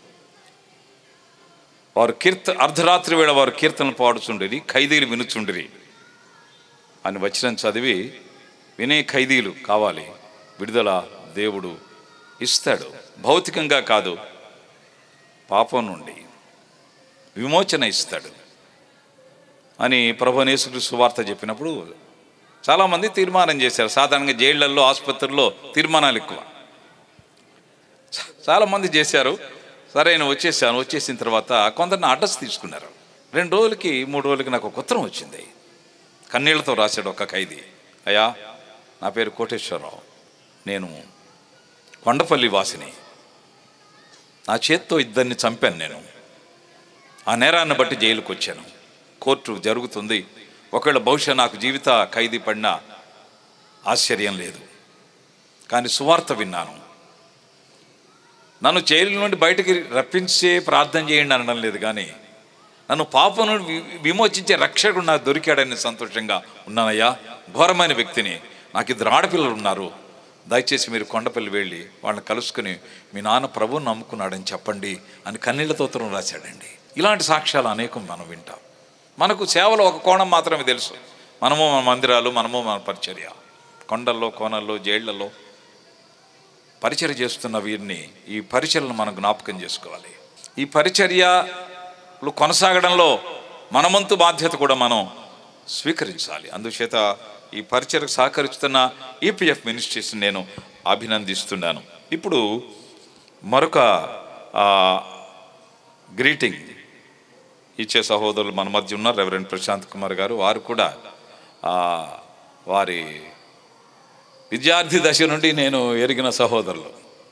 వారు కీర్త అర్ధరాత్రి వేళ వారు కీర్తనలు పాడుచుండిరి ఖైదీలు వినుచుండిరి అని వచ్చిన చదివి వినే ఖైదీలు కావాలి విడుదల దేవుడు ఇస్తాడు భౌతికంగా కాదు పాపం నుండి విమోచన ఇస్తాడు అని ప్రభు యేసుక్రీస్తు సువార్త చెప్పినప్పుడు చాలామంది తీర్మానం చేశారు సాధారణంగా జైళ్లలో ఆసుపత్రుల్లో తీర్మానాలు ఎక్కువ చా- చాలామంది చేశారు సరే నేను వచ్చేసాను వచ్చేసిన తర్వాత కొందరిని అడ్రస్ తీసుకున్నారు రెండు రోజులకి మూడు రోజులకి నాకు ఒక ఉత్తరం వచ్చింది కన్నీళ్లతో రాశాడు ఒక ఖైదీ అయ్యా నా పేరు కోటేశ్వరరావు నేను కొండపల్లి వాసిని నా చేత్తో ఇద్దరిని చంపాను నేను ఆ నేరాన్ని బట్టి జైలుకు వచ్చాను కోర్టు జరుగుతుంది ఒకవేళ బహుశా నాకు జీవిత ఖైదీ పడినా ఆశ్చర్యం లేదు కానీ సువార్త విన్నాను నన్ను జైలు నుండి బయటికి రప్పించే ప్రార్థన చేయండి అనడం లేదు కానీ నన్ను పాపం నుండి వి- విమోచించే రక్షకుడు నాకు దొరికాడని సంతోషంగా ఉన్నానయ్యా ఘోరమైన వ్యక్తిని నాకు ఇద్దరు ఆడపిల్లలు ఉన్నారు దయచేసి మీరు కొండపల్లి వెళ్ళి వాళ్ళని కలుసుకుని మీ నాన్న ప్రభువుని నమ్ముకున్నాడని చెప్పండి అని కన్నీళ్లతో ఉత్తరం రాశాడండి ఇలాంటి సాక్ష్యాలు అనేకం మనం వింటాం మనకు సేవలో ఒక కోణం మాత్రమే తెలుసు మనము మన మందిరాలు మనము మన పరిచర్య కొండల్లో కోనల్లో జైళ్లలో పరిచర్య చేస్తున్న వీరిని ఈ పరిచర్యను మనం జ్ఞాపకం చేసుకోవాలి ఈ పరిచర్యలు కొనసాగడంలో మనమంతు బాధ్యత కూడా మనం స్వీకరించాలి అందుచేత ఈ పరిచయకు సహకరిస్తున్న ఈపీఎఫ్ మినిస్ట్రీస్ నేను అభినందిస్తున్నాను ఇప్పుడు మరొక ఆ, గ్రీటింగ్ ఇచ్చే సహోదరులు మన మధ్య ఉన్నారు రెవరెండ్ ప్రశాంత్ కుమార్ గారు వారు కూడా ఆ, వారి విద్యార్థి దశ నుండి నేను ఎరిగిన సహోదరులు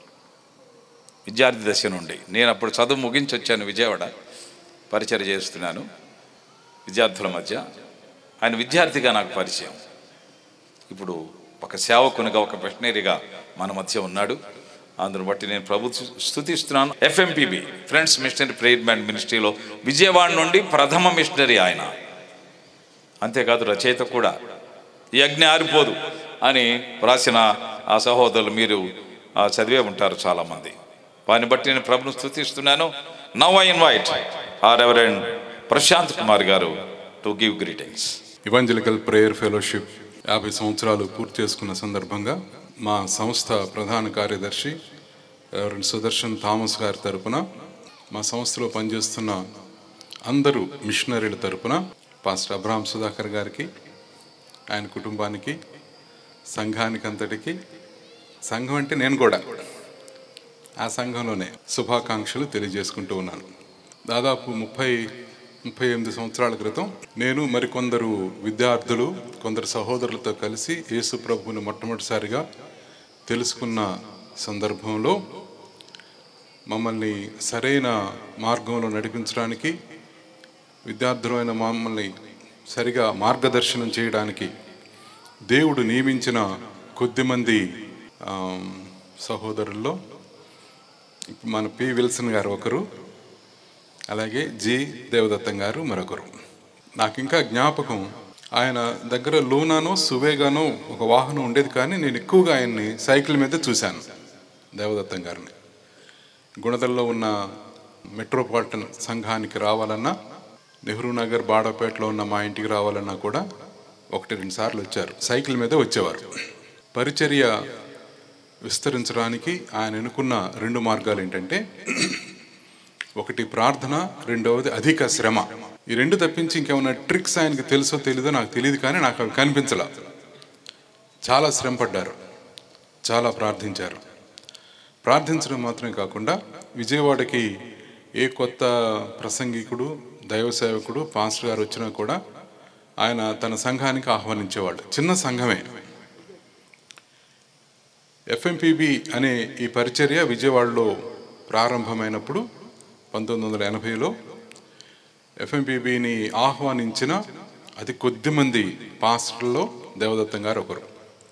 విద్యార్థి దశ నుండి నేను అప్పుడు చదువు ముగించి వచ్చాను విజయవాడ పరిచయం చేస్తున్నాను విద్యార్థుల మధ్య ఆయన విద్యార్థిగా నాకు పరిచయం ఇప్పుడు ఒక సేవకునిగా ఒక మిషనరీగా మన మధ్య ఉన్నాడు అందును బట్టి నేను ప్రభు స్థుతిస్తున్నాను FMPB friends missionary prayer band మినిస్ట్రీలో విజయవాడ నుండి ప్రథమ మిషనరీ ఆయన అంతేకాదు రచయిత కూడా ఈ అగ్ని ఆరిపోదు అని రాసిన ఆ సహోదరులు మీరు ఆ, చదివే ఉంటారు చాలామంది వారిని బట్టి నేను ప్రభును స్థుతిస్తున్నాను now I invite reverend Prashant Kumar garu to give greetings evangelical prayer fellowship యాభై సంవత్సరాలు పూర్తి చేసుకున్న సందర్భంగా మా సంస్థ ప్రధాన కార్యదర్శి రెవరెండ్ సుదర్శన్ థామస్ గారి తరపున మా సంస్థలో పనిచేస్తున్న అందరూ మిషనరీల తరపున పాస్టర్ అబ్రహాం సుధాకర్ గారికి ఆయన కుటుంబానికి సంఘానికి అంతటికి సంఘం అంటే నేను కూడా ఆ సంఘంలోనే శుభాకాంక్షలు తెలియజేసుకుంటూ ఉన్నాను దాదాపు ముప్పై ముప్పై ఎనిమిది సంవత్సరాల క్రితం నేను మరికొందరు విద్యార్థులు కొందరు సహోదరులతో కలిసి యేసు ప్రభువుని మొట్టమొదటిసారిగా తెలుసుకున్న సందర్భంలో మమ్మల్ని సరైన మార్గంలో నడిపించడానికి విద్యార్థులైన మమ్మల్ని సరిగా మార్గదర్శనం చేయడానికి దేవుడు నియమించిన కొద్దిమంది ఆమ్, సహోదరుల్లో మన పి విల్సన్ గారు ఒకరు అలాగే జి దేవదత్తం గారు మరొకరు నాకు ఇంకా జ్ఞాపకం ఆయన దగ్గర లూనానో సువేగానో ఒక వాహనం ఉండేది కానీ నేను ఎక్కువగా ఆయన్ని సైకిల్ మీద చూశాను దేవదత్తం గారిని గుణదల్లో ఉన్న మెట్రోపాలిటన్ సంఘానికి రావాలన్నా నెహ్రూ నగర్ బాడపేటలో ఉన్న మా ఇంటికి రావాలన్నా కూడా ఒకటి రెండు సార్లు వచ్చారు సైకిల్ మీద వచ్చేవారు పరిచర్య విస్తరించడానికి ఆయన ఎన్నుకున్న రెండు మార్గాలు ఏంటంటే ఒకటి ప్రార్థన రెండవది అధిక శ్రమ ఈ రెండు తప్పించి ఇంకేమైనా ట్రిక్స్ ఆయనకి తెలుసో తెలీదో నాకు తెలియదు కానీ నాకు అవి కనిపించలా చాలా శ్రమ పడ్డారు చాలా ప్రార్థించారు ప్రార్థించడం మాత్రమే కాకుండా విజయవాడకి ఏ కొత్త ప్రసంగికుడు దైవ సేవకుడు పాస్టర్ గారు వచ్చినా కూడా ఆయన తన సంఘానికి ఆహ్వానించేవాడు చిన్న సంఘమే ఎఫ్ఎంపిబి అనే ఈ పరిచర్య విజయవాడలో ప్రారంభమైనప్పుడు పంతొమ్మిది వందల ఎనభైలో ఎఫ్ఎంపిబిని ఆహ్వానించిన అతి కొద్ది మంది పాస్టర్లో దేవదత్తం గారు ఒకరు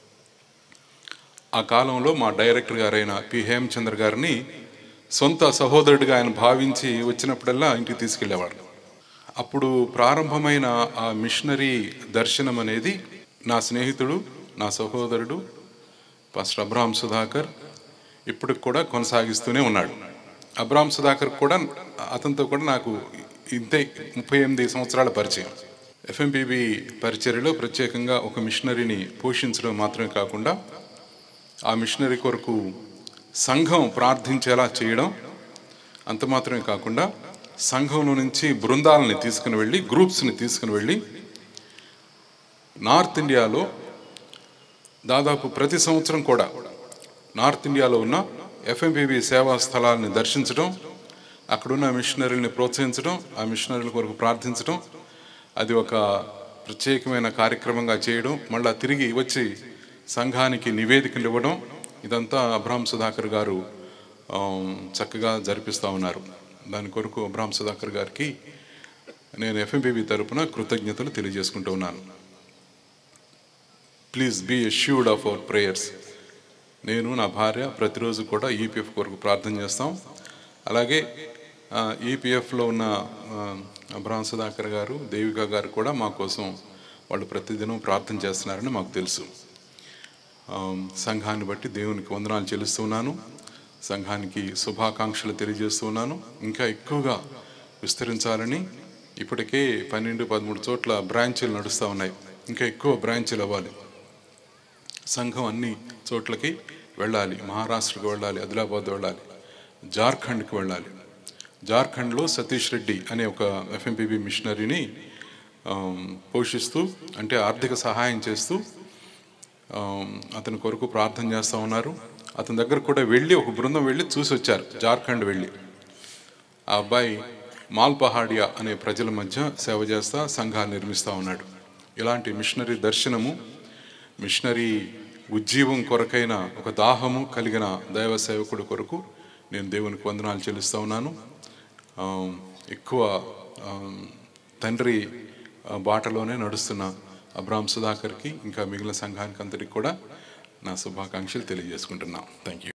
ఆ కాలంలో మా డైరెక్టర్ గారైన పి హేమచంద్ర గారిని సొంత సహోదరుడిగా ఆయన భావించి వచ్చినప్పుడల్లా ఇంటికి తీసుకెళ్లేవాడు అప్పుడు ప్రారంభమైన ఆ మిషనరీ దర్శనం అనేది నా స్నేహితుడు నా సహోదరుడు పాస్టర్ అబ్రాహం సుధాకర్ ఇప్పటికి కూడా కొనసాగిస్తూనే ఉన్నాడు అబ్రాహం సుధాకర్ కూడా అతనితో కూడా నాకు ఇంతే ముప్పై ఎనిమిది సంవత్సరాల పరిచయం ఎఫ్ఎంపిబి పరిచర్యలో ప్రత్యేకంగా ఒక మిషనరీని పోషించడం మాత్రమే కాకుండా ఆ మిషనరీ కొరకు సంఘం ప్రార్థించేలా చేయడం అంత మాత్రమే కాకుండా సంఘంలో నుంచి బృందాలని తీసుకుని వెళ్ళి గ్రూప్స్ని తీసుకుని వెళ్ళి నార్త్ ఇండియాలో దాదాపు ప్రతి సంవత్సరం కూడా నార్త్ ఇండియాలో ఉన్న ఎఫ్ఎంపిబి సేవా స్థలాలను దర్శించడం అక్కడున్న మిషనరీని ప్రోత్సహించడం ఆ మిషనరీల కొరకు ప్రార్థించడం అది ఒక ప్రత్యేకమైన కార్యక్రమంగా చేయడం మళ్ళా తిరిగి వచ్చి సంఘానికి నివేదికలు ఇవ్వడం ఇదంతా అబ్రాహం సుధాకర్ గారు ఆ, చక్కగా జరిపిస్తూ ఉన్నారు దాని కొరకు అబ్రాహం సుధాకర్ గారికి నేను ఎఫ్ఎంపిబి తరపున కృతజ్ఞతలు తెలియజేసుకుంటూ ఉన్నాను please be assured of our prayers నేను నా భార్య ప్రతిరోజు కూడా ఈపీఎఫ్ కొరకు ప్రార్థన చేస్తాం అలాగే ఈపీఎఫ్లో ఉన్న ఆ, అబ్రహాం సుధాకర్ గారు దేవిక గారు కూడా మా కోసం వాళ్ళు ప్రతిదినం ప్రార్థన చేస్తున్నారని మాకు తెలుసు ఆ, సంఘాన్ని బట్టి దేవునికి వందనాలు చెల్లిస్తున్నాను సంఘానికి శుభాకాంక్షలు తెలియజేస్తున్నాను ఇంకా ఎక్కువగా విస్తరించాలని ఇప్పటికే పన్నెండు పదమూడు చోట్ల బ్రాంచీలు నడుస్తూ ఉన్నాయి ఇంకా ఎక్కువ బ్రాంచీలు అవ్వాలి సంఘం అన్ని చోట్లకి వెళ్ళాలి మహారాష్ట్రకు వెళ్ళాలి ఆదిలాబాద్ వెళ్ళాలి జార్ఖండ్కి వెళ్ళాలి జార్ఖండ్లో సతీష్ రెడ్డి అనే ఒక ఎఫ్ఎంపిబి మిషనరీని ఆమ్, పోషిస్తూ అంటే ఆర్థిక సహాయం చేస్తూ ఆ, అతని కొరకు ప్రార్థన చేస్తూ ఉన్నారు అతని దగ్గర కూడా వెళ్ళి ఒక బృందం వెళ్ళి చూసి వచ్చారు జార్ఖండ్ వెళ్ళి ఆ అబ్బాయి మాల్పహాడియా అనే ప్రజల మధ్య సేవ చేస్తా సంఘాలు నిర్మిస్తూ ఉన్నాడు ఇలాంటి మిషనరీ దర్శనము మిషనరీ ఉజ్జీవం కొరకైన ఒక దాహము కలిగిన దైవ సేవకుడి కొరకు నేను దేవునికి వందనాలు చెల్లిస్తూ ఉన్నాను ఆ, ఎక్కువ ఆ, తండ్రి ఆ, బాటలోనే నడుస్తున్న అబ్రామ్ సుధాకర్కి ఇంకా మిగిలిన సంఘానికి అందరికి కూడా నా శుభాకాంక్షలు తెలియజేసుకుంటున్నాను థ్యాంక్ యూ